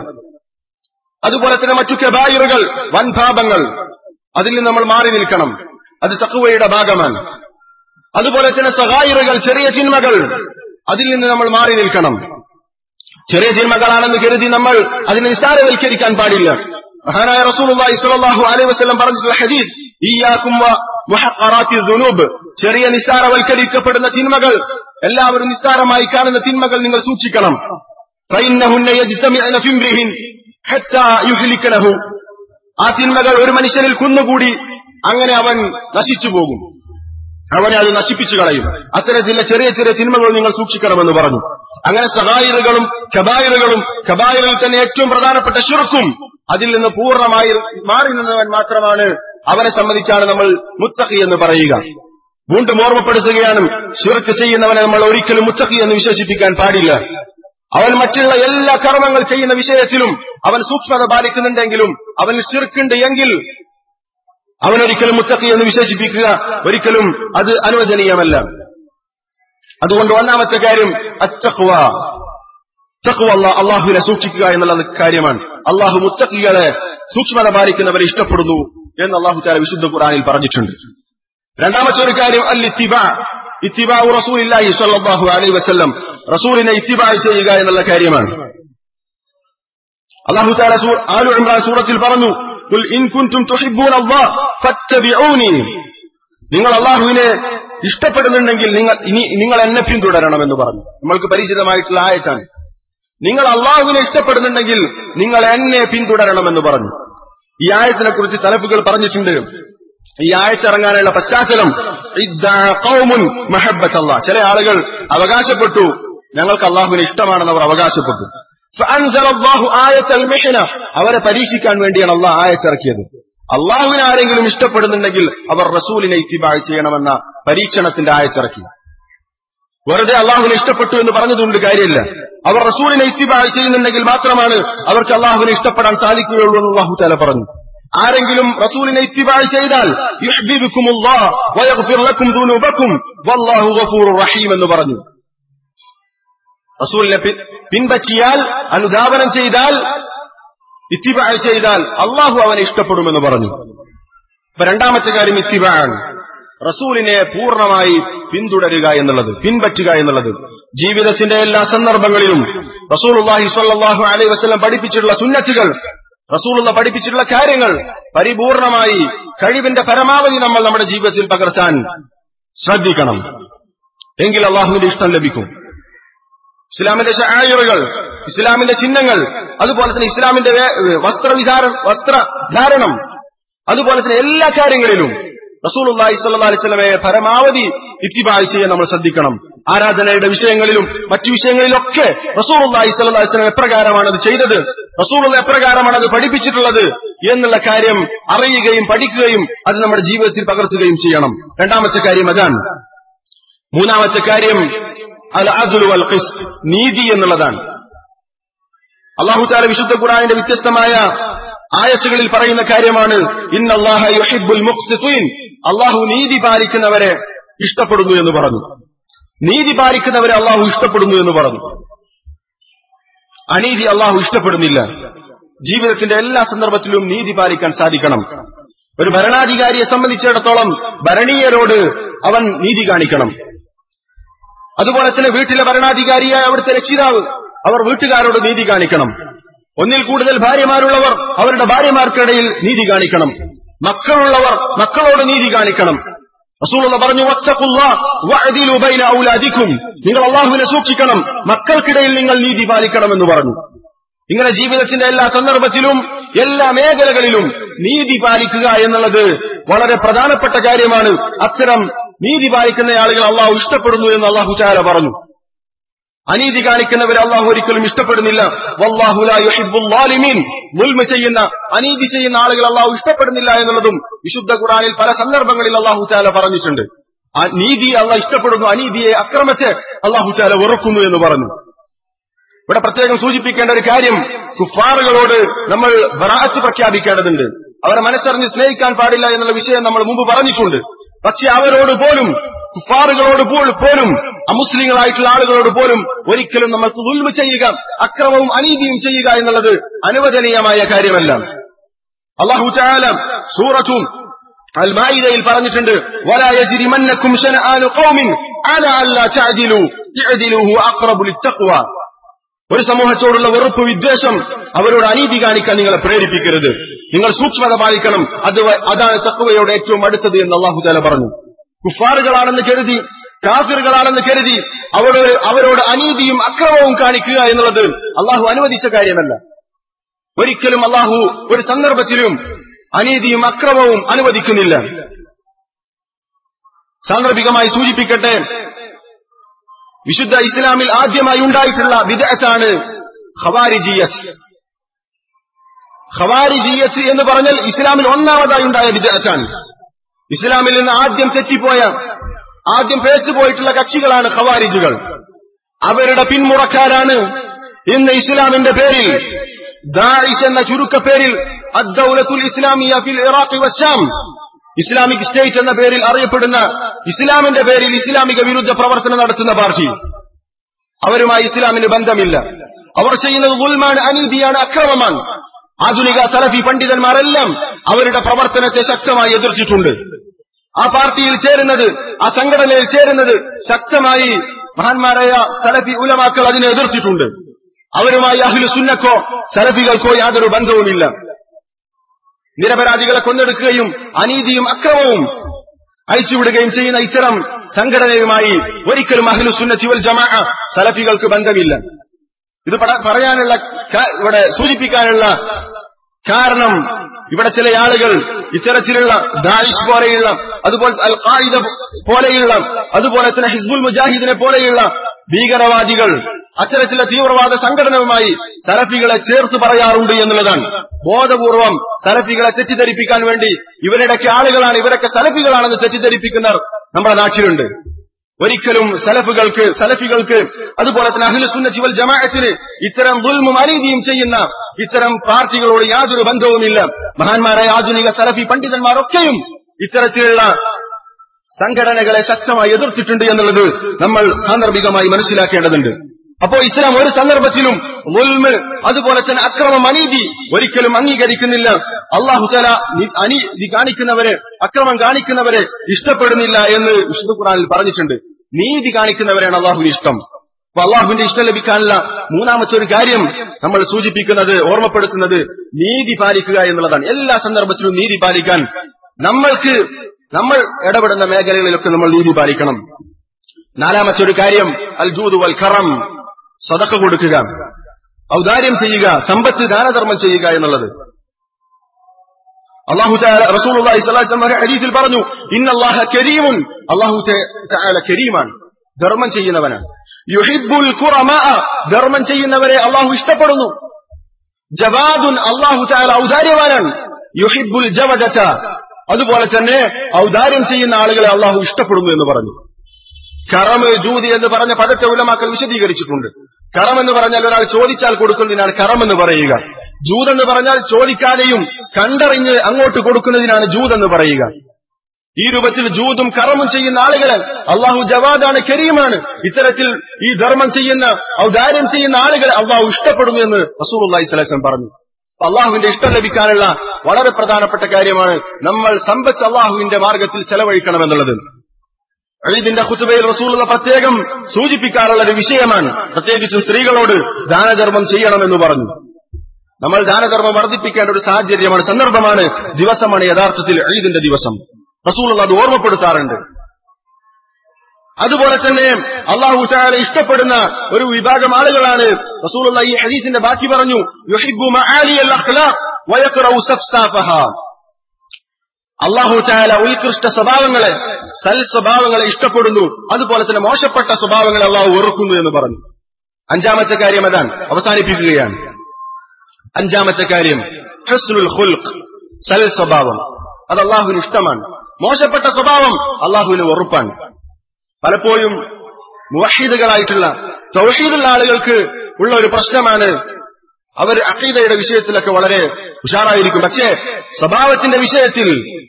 അതുപോലെ തന്നെ മറ്റു കബായിറുകൾ വൻപാപങ്ങൾ അതിൽ നിന്ന് നമ്മൾ മാറി നിൽക്കണം അത് തക്കുവയുടെ ഭാഗമാണ് അതുപോലെ തന്നെ സഹായിറുകൾ ചെറിയ ചിന്മകൾ അതിൽ നിന്ന് നമ്മൾ മാറി നിൽക്കണം ചെറിയ ചിന്മകളാണെന്ന് കരുതി നമ്മൾ അതിനെ നിസ്സാരവൽക്കരിക്കാൻ പാടില്ല മഹാനായ റസൂലുള്ളാഹി സ്വല്ലല്ലാഹു അലൈഹി വസല്ലം പറഞ്ഞിട്ടുള്ള ഹദീസ് ഇയ്യാകും വ മുഹഖറാത്തി ദുനൂബ് ചെറിയ നിസ്സാരവൽക്കരിക്കപ്പെടുന്ന തിന്മകൾ എല്ലാവരും നിസ്സാരമായി കാണുന്ന തിന്മകൾ നിങ്ങൾ സൂക്ഷിക്കണം فإنهن يجتمعن في امرئ حتى يهلكنه ആ തിന്മകൾ ഒരു മനുഷ്യനിൽ കുന്നുകൂടി അങ്ങനെ അവൻ നശിച്ചു പോകും അവനെ അത് നശിപ്പിച്ചു കളയും അത്തരത്തിലുള്ള ചെറിയ ചെറിയ തിന്മകൾ നിങ്ങൾ സൂക്ഷിക്കണമെന്ന് പറഞ്ഞു അങ്ങനെ സഹായിറുകളും കബായിറുകളും കബായിറിൽ തന്നെ ഏറ്റവും പ്രധാനപ്പെട്ട ഷിർക്കും അതിൽ നിന്ന് പൂർണ്ണമായി മാറി നിന്നവൻ മാത്രമാണ് അവനെ സംബന്ധിച്ചാണ് നമ്മൾ മുത്തഖി എന്ന് പറയുക വീണ്ടും ഓർമ്മപ്പെടുത്തുകയാണ് ഷിർക്ക് ചെയ്യുന്നവനെ നമ്മൾ ഒരിക്കലും മുത്തഖി എന്ന് വിശേഷിപ്പിക്കാൻ പാടില്ല അവൻ മറ്റുള്ള എല്ലാ കർമ്മങ്ങൾ ചെയ്യുന്ന വിഷയത്തിലും അവൻ സൂക്ഷ്മത പാലിക്കുന്നുണ്ടെങ്കിലും അവൻ ഷിർക്കുണ്ട് എങ്കിൽ അവനൊരിക്കലും മുത്തഖി എന്ന് വിശേഷിപ്പിക്കുക ഒരിക്കലും അത് അനുവദനീയമല്ല അതുകൊണ്ട് ഒന്നാമത്തെ കാര്യം അത്തഖ്വ തഖ്വ അല്ലാ- അള്ളാഹുവിനെ സൂക്ഷിക്കുക എന്നുള്ള കാര്യമാണ് അള്ളാഹു മുത്തഖികളെ സൂക്ഷ്മത പാലിക്കുന്നവരെ ഇഷ്ടപ്പെടുന്നു എന്ന് അള്ളാഹു താല വിശുദ്ധ ഖുറാനിൽ പറഞ്ഞിട്ടുണ്ട് രണ്ടാമത്തെ ഒരു കാര്യം അൽ ഇത്തിബ ഇത്തിബാ റസൂലില്ലാഹി സ്വല്ലല്ലാഹു അലൈഹി വസല്ലം റസൂലിനെ ഇത്തിബാ ചെയ്യുക എന്നുള്ള കാര്യമാണ് അള്ളാഹു താല സൂർ ആലു ഇമ്രാൻ സൂറത്തിൽ പറഞ്ഞു "ഖുൽ ഇൻ കുൻതും തുഹിബ്ബൂന അല്ലാഹ് ഫത്തബിഊനി നിങ്ങൾ അള്ളാഹുവിനെ ഇഷ്ടപ്പെടുന്നുണ്ടെങ്കിൽ നിങ്ങൾ ഇനി നിങ്ങൾ എന്നെ പിന്തുടരണമെന്ന് പറഞ്ഞു നമ്മൾക്ക് പരിചിതമായിട്ടുള്ള ആയത്താണ് നിങ്ങൾ അള്ളാഹുവിനെ ഇഷ്ടപ്പെടുന്നുണ്ടെങ്കിൽ നിങ്ങൾ എന്നെ പിന്തുടരണമെന്ന് പറഞ്ഞു ഈ ആയത്തിനെ കുറിച്ച് സലഫുകൾ പറഞ്ഞിട്ടുണ്ട് ഈ ആയത്തിറങ്ങാനുള്ള പശ്ചാത്തലം ഇദ്ദാ ഖൗമുൻ മഹബ്ബത്ത് അല്ലാഹ് ചില ആളുകൾ അവകാശപ്പെട്ടു ഞങ്ങൾക്ക് അള്ളാഹുവിനെ ഇഷ്ടമാണെന്ന് അവർ അവകാശപ്പെട്ടു فأنزل الله آية المحنة അവരെ പരീക്ഷിക്കാൻ വേണ്ടിയാണ് അള്ളാഹ് ആയത്തിറക്കിയത് അള്ളാഹുവിനെ ആരെങ്കിലും ഇഷ്ടപ്പെടുന്നുണ്ടെങ്കിൽ അവർ റസൂലിനെ ഇത്തിബായ് ചെയ്യണമെന്ന പരീക്ഷണത്തിന്റെ ആയത്തിറക്കി വെറുതെ അള്ളാഹുവിനെ ഇഷ്ടപ്പെട്ടു എന്ന് പറഞ്ഞതുകൊണ്ട് കാര്യമില്ല അവർ റസൂലിനെ ഇത്തിബായ് ചെയ്യുന്നുണ്ടെങ്കിൽ മാത്രമാണ് അവർക്ക് അള്ളാഹുവിനെ ഇഷ്ടപ്പെടാൻ സാധിക്കുകയുള്ളൂ എന്ന് അള്ളാഹു താല പറഞ്ഞു ആരെങ്കിലും റസൂലിനെ ഇത്തിബായ് ചെയ്താൽ യുഹ്ബിബുക്കുമുല്ലാഹ് വയഗ്ഫിർ ലക്കും ദുനൂബക്കും വല്ലാഹു ഗഫൂറുർ റഹീം എന്ന് പറഞ്ഞു റസൂലിനെ പി- പിൻപറ്റിയാൽ അനുധാവനം ചെയ്താൽ ഇത്തിബായ് ചെയ്താൽ അള്ളാഹു അവനെ ഇഷ്ടപ്പെടുമെന്ന് പറഞ്ഞു ഇപ്പൊ രണ്ടാമത്തെ കാര്യം ഇത്തിബാണ് റസൂലിനെ പൂർണ്ണമായി പിന്തുടരുക എന്നുള്ളത് പിൻപറ്റുക എന്നുള്ളത് ജീവിതത്തിന്റെ എല്ലാ സന്ദർഭങ്ങളിലും റസൂലുള്ളാഹി സ്വല്ലല്ലാഹു അലൈഹി വസല്ലം പഠിപ്പിച്ചിട്ടുള്ള സുന്നത്തുകൾ റസൂലുള്ള പഠിപ്പിച്ചിട്ടുള്ള കാര്യങ്ങൾ പരിപൂർണമായി കഴിവിന്റെ പരമാവധി നമ്മൾ നമ്മുടെ ജീവിതത്തിൽ പകർത്താൻ ശ്രദ്ധിക്കണം എങ്കിൽ അള്ളാഹുവിന്റെ ഇഷ്ടം ലഭിക്കും ഇസ്ലാമിന്റെ ഷായറുകൾ ഇസ്ലാമിന്റെ ചിഹ്നങ്ങൾ അതുപോലെ തന്നെ ഇസ്ലാമിന്റെ വേ- വസ്ത്രവിധാര വസ്ത്രധാരണം അതുപോലെ തന്നെ എല്ലാ കാര്യങ്ങളിലും റസൂലുള്ളാഹി സ്വല്ലല്ലാഹി അലൈഹി വസല്ലമയെ പരമാവധി ഇത്തിബായ് ചെയ്യാൻ നമ്മൾ ശ്രദ്ധിക്കണം ആരാധനയുടെ വിഷയങ്ങളിലും മറ്റു വിഷയങ്ങളിലൊക്കെ റസൂലുള്ളാഹി സ്വല്ലല്ലാഹി അലൈഹി വസല്ലം എപ്രകാരമാണ് അത് ചെയ്തത് റസൂലുള്ള എപ്രകാരമാണ് അത് പഠിപ്പിച്ചിട്ടുള്ളത് എന്നുള്ള കാര്യം അറിയുകയും പഠിക്കുകയും അത് നമ്മുടെ ജീവിതത്തിൽ പകർത്തുകയും ചെയ്യണം രണ്ടാമത്തെ കാര്യം അതാണ് മൂന്നാമത്തെ കാര്യം അൽ അദ്ലു വൽ ഖിസ്ത് നീതി എന്നുള്ളതാണ് അള്ളാഹു താല വിശുദ്ധ ഖുറാനിന്റെ വ്യത്യസ്തമായ ആയത്തുകളിൽ പറയുന്ന കാര്യമാണ് ഇന്നല്ലാഹ യുഹിബ്ബുൽ മുഖ്സിതീൻ അള്ളാഹു നീതി പാലിക്കുന്നവരെ ഇഷ്ടപ്പെടുന്നു എന്ന് പറഞ്ഞു നീതി പാലിക്കുന്നവരെ അള്ളാഹു ഇഷ്ടപ്പെടുന്നു എന്ന് പറഞ്ഞു അനീതി അള്ളാഹു ഇഷ്ടപ്പെടുന്നില്ല ജീവിതത്തിന്റെ എല്ലാ സന്ദർഭത്തിലും നീതി പാലിക്കാൻ സാധിക്കണം ഒരു ഭരണാധികാരിയെ സംബന്ധിച്ചിടത്തോളം ഭരണീയരോട് അവൻ നീതി കാണിക്കണം അതുപോലെ തന്നെ വീട്ടിലെ ഭരണാധികാരിയായ അവിടുത്തെ രക്ഷിതാവ് അവർ വീട്ടുകാരോട് നീതി കാണിക്കണം ഒന്നിൽ കൂടുതൽ ഭാര്യമാരുള്ളവർ അവരുടെ ഭാര്യമാർക്കിടയിൽ നീതി കാണിക്കണം മക്കളുള്ളവർ മക്കളോട് നീതി കാണിക്കണം റസൂലുള്ള പറഞ്ഞു "വത്തഖുല്ലാ വഅദിലു ബൈന ഔലാദിക്കും നിങ്ങൾ അള്ളാഹുവിനെ സൂക്ഷിക്കണം മക്കൾക്കിടയിൽ നിങ്ങൾ നീതി പാലിക്കണമെന്ന് പറഞ്ഞു ഇങ്ങനെ ജീവിതത്തിന്റെ എല്ലാ സന്ദർഭത്തിലും എല്ലാ മേഖലകളിലും നീതി പാലിക്കുക എന്നുള്ളത് വളരെ പ്രധാനപ്പെട്ട കാര്യമാണ് അത്തരം നീതി പാലിക്കുന്ന ആളുകൾ അള്ളാഹു ഇഷ്ടപ്പെടുന്നു എന്ന് അള്ളാഹു ചാല പറഞ്ഞു അനീതി കാണിക്കുന്നവരെ അള്ളാഹു ഒരിക്കലും ഇഷ്ടപ്പെടുന്നില്ല വല്ലാഹു ലാ യുഹിബ്ബുൽ ളാലിമീൻ മുൽമ ചെയ്യുന്ന അനീതി ചെയ്യുന്ന ആളുകൾ അള്ളാഹു ഇഷ്ടപ്പെടുന്നില്ല എന്നുള്ളതും വിശുദ്ധ ഖുറാനിൽ പല സന്ദർഭങ്ങളിൽ അള്ളാഹു ചാല പറഞ്ഞിട്ടുണ്ട് ആ നീതി അള്ളാഹ് ഇഷ്ടപ്പെടുന്നു അനീതിയെ അക്രമത്തെ അള്ളാഹു ചാല വെറുക്കുന്നു എന്ന് പറഞ്ഞു ഇവിടെ പ്രത്യേകം സൂചിപ്പിക്കേണ്ട ഒരു കാര്യം കുഫാറുകളോട് നമ്മൾ ബറാത്ത് പ്രഖ്യാപിക്കേണ്ടതുണ്ട് അവരെ മനസ്സറിഞ്ഞ് സ്നേഹിക്കാൻ പാടില്ല എന്നുള്ള വിഷയം നമ്മൾ മുമ്പ് പറഞ്ഞിട്ടുണ്ട് പക്ഷെ അവരോട് പോലും കുഫാറുകളോട് പോൽ- പോലും അമുസ്ലിങ്ങളായിട്ടുള്ള ആളുകളോട് പോലും ഒരിക്കലും നമ്മൾക്ക് ഉൽമ ചെയ്യുക അക്രമവും അനീതിയും ചെയ്യുക എന്നുള്ളത് അനുവദനീയമായ കാര്യമല്ല അള്ളാഹു ചാല സൂറത്തും അൽ മായിദയിൽ പറഞ്ഞിട്ടുണ്ട് ولا يجرمنكم شنآن قوم على ألا تعدلوا اعدلوا هو أقرب للتقوى ഒരു സമൂഹത്തോടുള്ള വെറുപ്പ് വിദ്വേഷം അവരോട് അനീതി കാണിക്കാൻ നിങ്ങളെ പ്രേരിപ്പിക്കരുത് നിങ്ങൾ സൂക്ഷ്മത പാലിക്കണം അത് വ- അതാണ് തക്കുവയോട് ഏറ്റവും അടുത്തത് എന്ന് അള്ളാഹു ചാല പറഞ്ഞു കുഫാറുകളാണെന്ന് കരുതി കാഫിറുകളാണെന്ന് കരുതി അവരോട് അവരോട് അനീതിയും അക്രമവും കാണിക്കുക എന്നുള്ളത് അള്ളാഹു അനുവദിച്ച കാര്യമല്ല ഒരിക്കലും അള്ളാഹു ഒരു സന്ദർഭത്തിലും അനീതിയും അക്രമവും അനുവദിക്കുന്നില്ല സാന്ദർഭികമായി സൂചിപ്പിക്കട്ടെ വിശുദ്ധ ഇസ്ലാമിൽ ആദ്യമായി ഉണ്ടായിട്ടുള്ള വിദഗ്ധാണ് ഖവാരിജിയത്ത് ഖവാരിജിയത്ത് എന്ന് പറഞ്ഞാൽ ഇസ്ലാമിൽ ഒന്നാമതായി ഉണ്ടായ വിദഗ്ധാണ് ഇസ്ലാമിൽ നിന്ന് ആദ്യം തെറ്റിപ്പോയ ആദ്യം പേച്ചു പോയിട്ടുള്ള കക്ഷികളാണ് ഖവാരിജുകൾ അവരുടെ പിന്മുറക്കാരാണ് ഇന്ന് ഇസ്ലാമിന്റെ പേരിൽ ദാഇഷ് എന്ന ചുരുക്കപ്പേരിൽ അദ്ദൗലത്തുൽ ഇസ്ലാമിയ ഫിൽ ഇറാഖ് വശാം ഇസ്ലാമിക് സ്റ്റേറ്റ് എന്ന പേരിൽ അറിയപ്പെടുന്ന ഇസ്ലാമിന്റെ പേരിൽ ഇസ്ലാമിക വിരുദ്ധ പ്രവർത്തനം നടത്തുന്ന പാർട്ടി അവരുമായി ഇസ്ലാമിന് ബന്ധമില്ല അവർ ചെയ്യുന്നത് ഉൽമാണ് അനീതിയാണ് അക്രമമാണ് ആധുനിക സലഫി പണ്ഡിതന്മാരെല്ലാം അവരുടെ പ്രവർത്തനത്തെ ശക്തമായി എതിർത്തിട്ടുണ്ട് ആ പാർട്ടിയിൽ ചേരുന്നത് ആ സംഘടനയിൽ ചേരുന്നത് ശക്തമായി മഹാന്മാരായ സലഫി ഉലമാക്കൾ അതിനെ എതിർത്തിട്ടുണ്ട് അവരുമായി അഹ്ലു സുന്നക്കോ സലഫികൾക്കോ യാതൊരു ബന്ധവുമില്ല നിരപരാധികളെ കൊന്നെടുക്കുകയും അനീതിയും അക്രമവും അയച്ചുവിടുകയും ചെയ്യുന്ന ഇത്തരം സംഘടനയുമായി ഒരിക്കലും അഹ്ലു സുന്നത്തി വൽ ജമാ സലഫികൾക്ക് ബന്ധമില്ല ഇത് പട- പറയാനുള്ള ക- ഇവിടെ സൂചിപ്പിക്കാനുള്ള കാരണം ഇവിടെ ചില ആളുകൾ ഇത്തരത്തിലുള്ള ദായിഷ് പോലെയുള്ള അതുപോലെ അൽ ഖായിദ പോലെയുള്ള അതുപോലെ തന്നെ ഹിസ്ബുൽ മുജാഹിദിനെ പോലെയുള്ള ഭീകരവാദികൾ അത്തരത്തിലുള്ള തീവ്രവാദ സംഘടനയുമായി സലഫികളെ ചേർത്ത് പറയാറുണ്ട് എന്നുള്ളതാണ് ബോധപൂർവം സലഫികളെ തെറ്റിദ്ധരിപ്പിക്കാൻ വേണ്ടി ഇവരുടെയൊക്കെ ആളുകളാണ് ഇവരൊക്കെ സലഫികളാണെന്ന് തെറ്റിദ്ധരിപ്പിക്കുന്നവർ നമ്മുടെ നാട്ടിലുണ്ട് ഒരിക്കലും സലഫുകൾക്ക് സലഫികൾക്ക് അതുപോലെ തന്നെ അഹ്ലു സുന്നത്തി വൽ ജമാഅത്തിന് ഇത്തരം ദുൽമും അനീതിയും ചെയ്യുന്ന ഇത്തരം പാർട്ടികളോട് യാതൊരു ബന്ധവുമില്ല മഹാന്മാരായ ആധുനിക സലഫി പണ്ഡിതന്മാരൊക്കെയും ഇത്തരത്തിലുള്ള സംഘടനകളെ ശക്തമായി എതിർത്തിട്ടുണ്ട് എന്നുള്ളത് നമ്മൾ സാന്ദർഭികമായി മനസ്സിലാക്കേണ്ടതുണ്ട് അപ്പോ ഇസ്ലാം ഒരു സന്ദർഭത്തിലും ഉൽമ് അതുപോലെ തന്നെ അക്രമം അനീതി ഒരിക്കലും അംഗീകരിക്കുന്നില്ല അള്ളാഹു തല അനീതി കാണിക്കുന്നവരെ അക്രമം കാണിക്കുന്നവരെ ഇഷ്ടപ്പെടുന്നില്ല എന്ന് വിശുദ്ധ ഖുറാനിൽ പറഞ്ഞിട്ടുണ്ട് നീതി കാണിക്കുന്നവരെയാണ് അള്ളാഹുവിന് ഇഷ്ടം അപ്പൊ അള്ളാഹുവിന്റെ ഇഷ്ടം ലഭിക്കാനുള്ള മൂന്നാമത്തെ ഒരു കാര്യം നമ്മൾ സൂചിപ്പിക്കുന്നത് ഓർമ്മപ്പെടുത്തുന്നത് നീതി പാലിക്കുക എന്നുള്ളതാണ് എല്ലാ സന്ദർഭത്തിലും നീതി പാലിക്കാൻ നമ്മൾക്ക് നമ്മൾ ഇടപെടുന്ന മേഖലകളിലൊക്കെ നമ്മൾ നീതി പാലിക്കണം നാലാമത്തെ ഒരു കാര്യം അൽ ജൂദ് വൽ ഖറം സദക്ക കൊടുക്കുക ഔദാര്യം ചെയ്യുക സമ്പത്ത് ദാനധർമ്മം ചെയ്യുക എന്നുള്ളത് അള്ളാഹു റസൂലുള്ളാഹി സ്വല്ലല്ലാഹു അലൈഹി വസല്ലം ഹദീസിൽ പറഞ്ഞു ഇന്നല്ലാഹ കരീമുൻ അള്ളാഹു തആല കരീമാണ് ധർമ്മം ചെയ്യുന്നവനാണ് യുഹിബ്ബുൽ ഖുറമാ ധർമ്മം ചെയ്യുന്നവരെ അള്ളാഹു ഇഷ്ടപ്പെടുന്നു ജവാദുൻ അള്ളാഹു തആല ഔദാര്യവാനാണ് യുഹിബ്ബുൽ ജവദത അതുപോലെ തന്നെ ഔദാര്യം ചെയ്യുന്ന ആളുകളെ അള്ളാഹു ഇഷ്ടപ്പെടുന്നു എന്ന് പറഞ്ഞു കറമ് ജൂതി എന്ന് പറഞ്ഞ പദത്തെ ഉലമാക്കൾ വിശദീകരിച്ചിട്ടുണ്ട് കറം എന്ന് പറഞ്ഞാൽ ഒരാൾ ചോദിച്ചാൽ കൊടുക്കുന്നതിനാണ് കറം എന്ന് പറയുക ജൂത് എന്ന് പറഞ്ഞാൽ ചോദിക്കാതെയും കണ്ടറിഞ്ഞ് അങ്ങോട്ട് കൊടുക്കുന്നതിനാണ് ജൂത് എന്ന് പറയുക ഈ രൂപത്തിൽ ജൂതും കറമും ചെയ്യുന്ന ആളുകളെ അള്ളാഹു ജവാദാണ് കരീമാണ് ഇത്തരത്തിൽ ഈ ധർമ്മം ചെയ്യുന്ന ഔദാര്യം ചെയ്യുന്ന ആളുകളെ അള്ളാഹു ഇഷ്ടപ്പെടുന്നു എന്ന് റസൂൽ അള്ളാഹി സ്വലം പറഞ്ഞു അള്ളാഹുവിന്റെ ഇഷ്ടം ലഭിക്കാനുള്ള വളരെ പ്രധാനപ്പെട്ട കാര്യമാണ് നമ്മൾ സമ്പത്ത് അള്ളാഹുവിന്റെ മാർഗത്തിൽ ചെലവഴിക്കണമെന്നുള്ളത് ഈദിന്റെ ഖുത്തുബയിൽ റസൂലുള്ള പ്രത്യേകം സൂചിപ്പിക്കാറുള്ള ഒരു വിഷയമാണ് പ്രത്യേകിച്ചും സ്ത്രീകളോട് ദാനധർമ്മം ചെയ്യണമെന്ന് പറഞ്ഞു നമ്മൾ ദാനധർമ്മം വർദ്ധിപ്പിക്കേണ്ട ഒരു സാഹചര്യമാണ് സന്ദർഭമാണ് ദിവസമാണ് യഥാർത്ഥത്തിൽ ഈദിന്റെ ദിവസം റസൂലുള്ള അത് ഓർമ്മപ്പെടുത്താറുണ്ട് അതുപോലെ തന്നെ അള്ളാഹു ചാല ഇഷ്ടപ്പെടുന്ന ഒരു വിഭാഗം ആളുകളാണ് റസൂലുള്ള ഈ ഹദീസിന്റെ ബാക്കി പറഞ്ഞു യുഹിബ്ബു മആലി അൽ അഖ്ലാഖ് വയഖറഉ സഫ്സാഫഹ അള്ളാഹു ചായാല ഉത്കൃഷ്ട സ്വഭാവങ്ങളെ സൽ സ്വഭാവങ്ങളെ ഇഷ്ടപ്പെടുന്നു അതുപോലെ തന്നെ മോശപ്പെട്ട സ്വഭാവങ്ങളെ അള്ളാഹു വെറുക്കുന്നു എന്ന് പറഞ്ഞു അഞ്ചാമത്തെ കാര്യം അതാണ് അവസാനിപ്പിക്കുകയാണ് അഞ്ചാമത്തെ കാര്യം ഹസ്നുൽ ഖുൽഖ് സൽ സ്വഭാവം അത് അള്ളാഹുവിന് ഇഷ്ടമാണ് മോശപ്പെട്ട സ്വഭാവം അള്ളാഹുവിന് വെറുപ്പാണ് പലപ്പോഴും മുവഹീദുകളായിട്ടുള്ള തൗഹീദുള്ള ആളുകൾക്ക് ഉള്ള ഒരു പ്രശ്നമാണ് അവർ അഖീദയുടെ വിഷയത്തിലൊക്കെ വളരെ ഉഷാറായിരിക്കും പക്ഷേ സ്വഭാവത്തിന്റെ വിഷയത്തിൽ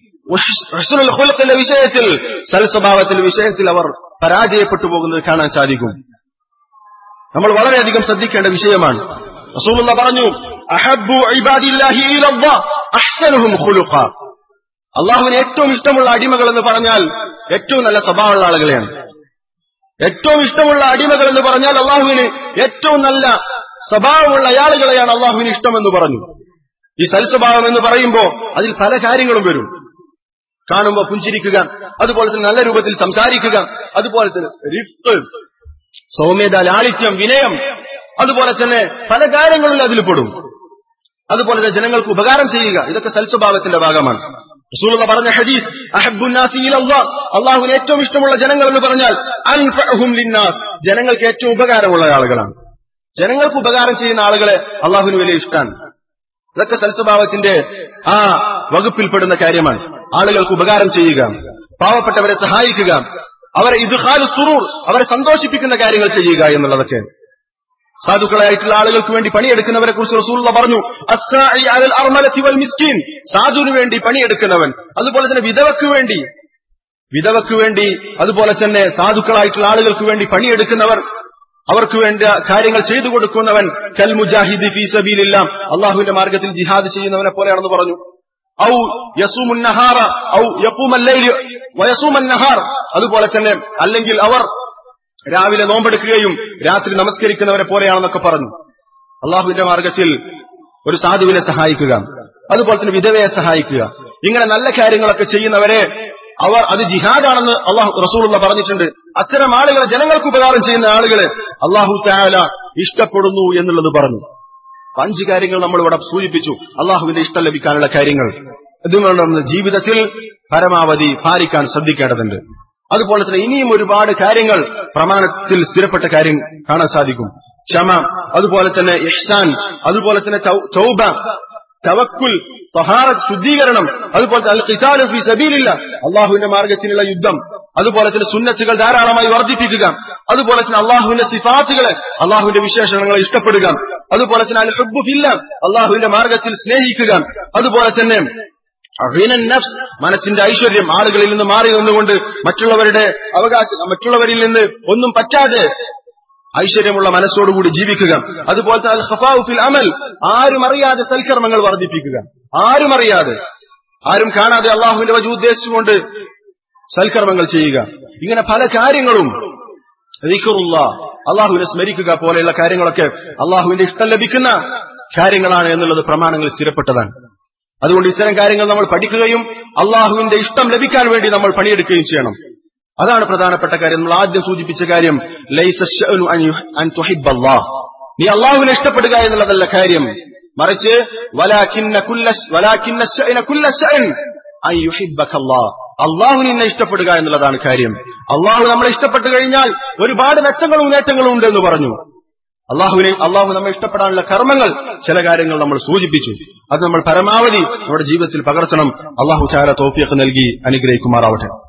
ഹസ്നുൽ ഖുൽഖിന്റെ വിഷയത്തിൽ സൽ സ്വഭാവത്തിന്റെ വിഷയത്തിൽ അവർ പരാജയപ്പെട്ടു പോകുന്നത് കാണാൻ സാധിക്കും നമ്മൾ വളരെയധികം ശ്രദ്ധിക്കേണ്ട വിഷയമാണ് റസൂലുള്ള പറഞ്ഞു അഹബ്ബു ഇബാദില്ലാഹി ഇലല്ലാഹ് അഹ്സനുഹും ഖുലുഖ അള്ളാഹുവിന് ഏറ്റവും ഇഷ്ടമുള്ള അടിമകൾ എന്ന് പറഞ്ഞാൽ ഏറ്റവും നല്ല സ്വഭാവമുള്ള ആളുകളെയാണ് ഏറ്റവും ഇഷ്ടമുള്ള അടിമകൾ എന്ന് പറഞ്ഞാൽ അള്ളാഹുവിന് ഏറ്റവും നല്ല സ്വഭാവമുള്ള ആളുകളെയാണ് അള്ളാഹുവിന് ഇഷ്ടമെന്ന് പറഞ്ഞു ഈ സൽസ്വഭാവം എന്ന് പറയുമ്പോൾ അതിൽ പല കാര്യങ്ങളും വരും കാണുമ്പോൾ പുഞ്ചിരിക്കുക അതുപോലെ തന്നെ നല്ല രൂപത്തിൽ സംസാരിക്കുക അതുപോലെ തന്നെ റിഫ്റ്റ് സൗമ്യത ലാളിത്യം വിനയം അതുപോലെ തന്നെ പല കാര്യങ്ങളിൽ അതിൽ പെടും അതുപോലെ തന്നെ ജനങ്ങൾക്ക് ഉപകാരം ചെയ്യുക ഇതൊക്കെ സൽസ്വഭാവത്തിന്റെ ഭാഗമാണ് റസൂലുള്ള പറഞ്ഞ ഹദീസ് അഹബ്ബുന്നാസി ഇലല്ലാഹ് അള്ളാഹുവിന് ഏറ്റവും ഇഷ്ടമുള്ള ജനങ്ങൾ എന്ന് പറഞ്ഞാൽ അൻഫഅഹും ലിന്നാസ് ജനങ്ങൾക്ക് ഏറ്റവും ഉപകാരമുള്ള ആളുകളാണ് ജനങ്ങൾക്ക് ഉപകാരം ചെയ്യുന്ന ആളുകളെ അള്ളാഹുവിന് വലിയ ഇഷ്ടമാണ് ഇതൊക്കെ സൽസ്വഭാവത്തിന്റെ ആ വകുപ്പിൽപ്പെടുന്ന കാര്യമാണ് ആളുകൾക്ക് ഉപകാരം ചെയ്യുക പാവപ്പെട്ടവരെ സഹായിക്കുക അവരെ ഇദ്ഖാൽ സുറൂർ അവരെ സന്തോഷിപ്പിക്കുന്ന കാര്യങ്ങൾ ചെയ്യുക എന്നുള്ളതൊക്കെ സാധുക്കളായിട്ടുള്ള ആളുകൾക്ക് വേണ്ടി പണിയെടുക്കുന്നവരെ കുറിച്ച് റസൂള്ള പറഞ്ഞു അസ്സാഇ അലൽ അർമലത്തി വൽ മിസ്കീൻ സാധുവിന് വേണ്ടി പണിയെടുക്കുന്നവൻ അതുപോലെ തന്നെ വിധവക്ക് വേണ്ടി വിധവക്ക് വേണ്ടി അതുപോലെ തന്നെ സാധുക്കളായിട്ടുള്ള ആളുകൾക്ക് വേണ്ടി പണിയെടുക്കുന്നവർ അവർക്ക് വേണ്ട കാര്യങ്ങൾ ചെയ്തു കൊടുക്കുന്നവൻ കൽ മുജാഹിദി ഫീ സബീലില്ല അള്ളാഹുവിന്റെ മാർഗത്തിൽ ജിഹാദ് ചെയ്യുന്നവനെ പോലെയാണെന്ന് പറഞ്ഞു ഔ യസൂമുൻ നഹാറ ഔ യപ്പൂമല്ലൈലി വയസൂമൻ നഹാർ അതുപോലെ തന്നെ അല്ലെങ്കിൽ അവർ രാവിലെ നോമ്പെടുക്കുകയും രാത്രി നമസ്കരിക്കുന്നവരെ പോലെയാണെന്നൊക്കെ പറഞ്ഞു അള്ളാഹുവിന്റെ മാർഗത്തിൽ ഒരു സാധുവിനെ സഹായിക്കുക അതുപോലെ തന്നെ വിധവയെ സഹായിക്കുക ഇങ്ങനെ നല്ല കാര്യങ്ങളൊക്കെ ചെയ്യുന്നവരെ അവർ അത് ജിഹാദാണെന്ന് അള്ളാഹു റസൂലുള്ള പറഞ്ഞിട്ടുണ്ട് അത്തരം ആളുകളെ ജനങ്ങൾക്ക് ഉപകാരം ചെയ്യുന്ന ആളുകളെ അള്ളാഹു താല ഇഷ്ടപ്പെടുന്നു എന്നുള്ളത് പറഞ്ഞു അഞ്ച് കാര്യങ്ങൾ നമ്മൾ ഇവിടെ സൂചിപ്പിച്ചു അള്ളാഹുവിന്റെ ഇഷ്ടം ലഭിക്കാനുള്ള കാര്യങ്ങൾ ഇതുകൊണ്ടാണ് ജീവിതത്തിൽ പരമാവധി പാലിക്കാൻ ശ്രദ്ധിക്കേണ്ടതുണ്ട് അതുപോലെ തന്നെ ഇനിയും ഒരുപാട് കാര്യങ്ങൾ പ്രമാണത്തിൽ സ്ഥിരപ്പെട്ട കാര്യം കാണാൻ സാധിക്കും ക്ഷമ അതുപോലെ തന്നെ ഇഹ്സാൻ അതുപോലെ തന്നെ ചൗബ തവക്കുൽ തഹാറത്ത് ശുദ്ധീകരണം അതുപോലെ തന്നെ അൽ ഖിസാലു ഫി സബീലില്ല അള്ളാഹുവിന്റെ മാർഗത്തിലുള്ള യുദ്ധം അതുപോലെ തന്നെ സുന്നത്തുകൾ ധാരാളമായി വർദ്ധിപ്പിക്കുക അതുപോലെ തന്നെ അള്ളാഹുവിന്റെ സിഫാത്തുകളെ അള്ളാഹുവിന്റെ വിശേഷണങ്ങളെ ഇഷ്ടപ്പെടുക അതുപോലെ തന്നെ അൽ ഹബ്ബു ഫില്ല അള്ളാഹുവിന്റെ മാർഗത്തിൽ സ്നേഹിക്കുക അതുപോലെ തന്നെ നഫ്സ് മനസ്സിന്റെ ഐശ്വര്യം ആളുകളിൽ നിന്ന് മാറി നിന്നുകൊണ്ട് മറ്റുള്ളവരുടെ അവകാശം മറ്റുള്ളവരിൽ നിന്ന് ഒന്നും പറ്റാതെ ഐശ്വര്യമുള്ള മനസ്സോടുകൂടി ജീവിക്കുക അതുപോലെ തന്നെ അൽ ഖഫാഉ ഫിൽ അമൽ ആരും അറിയാതെ സൽക്കർമ്മങ്ങൾ വർദ്ധിപ്പിക്കുക ആരും അറിയാതെ ആരും കാണാതെ അള്ളാഹുവിന്റെ വജു ഉദ്ദേശിച്ചുകൊണ്ട് സൽക്കർമ്മങ്ങൾ ചെയ്യുക ഇങ്ങനെ പല കാര്യങ്ങളും അള്ളാഹുവിനെ സ്മരിക്കുക പോലെയുള്ള കാര്യങ്ങളൊക്കെ അള്ളാഹുവിന്റെ ഇഷ്ടം ലഭിക്കുന്ന കാര്യങ്ങളാണ് എന്നുള്ളത് പ്രമാണങ്ങൾ സ്ഥിരപ്പെട്ടതാണ് അതുകൊണ്ട് ഇത്തരം കാര്യങ്ങൾ നമ്മൾ പഠിക്കുകയും അള്ളാഹുവിന്റെ ഇഷ്ടം ലഭിക്കാൻ വേണ്ടി നമ്മൾ പണിയെടുക്കുകയും ചെയ്യണം അതാണ് പ്രധാനപ്പെട്ട കാര്യം നമ്മൾ ആദ്യം സൂചിപ്പിച്ച കാര്യം നീ അള്ളാഹുവിനെ ഇഷ്ടപ്പെടുക എന്നുള്ളതല്ല കാര്യം മറിച്ച് അള്ളാഹു നിന്നെ ഇഷ്ടപ്പെടുക എന്നുള്ളതാണ് കാര്യം അള്ളാഹു നമ്മളെ ഇഷ്ടപ്പെട്ടു കഴിഞ്ഞാൽ ഒരുപാട് മെച്ചങ്ങളും നേട്ടങ്ങളും ഉണ്ട് എന്ന് പറഞ്ഞു അള്ളാഹുവിനെ അള്ളാഹു നമ്മെ ഇഷ്ടപ്പെടാനുള്ള കർമ്മങ്ങൾ ചില കാര്യങ്ങൾ നമ്മൾ സൂചിപ്പിച്ചു അത് നമ്മൾ പരമാവധി നമ്മുടെ ജീവിതത്തിൽ പകർത്തണം അള്ളാഹു ചാര തോഫിയൊക്കെ നൽകി അനുഗ്രഹിക്കുമാറാവട്ടെ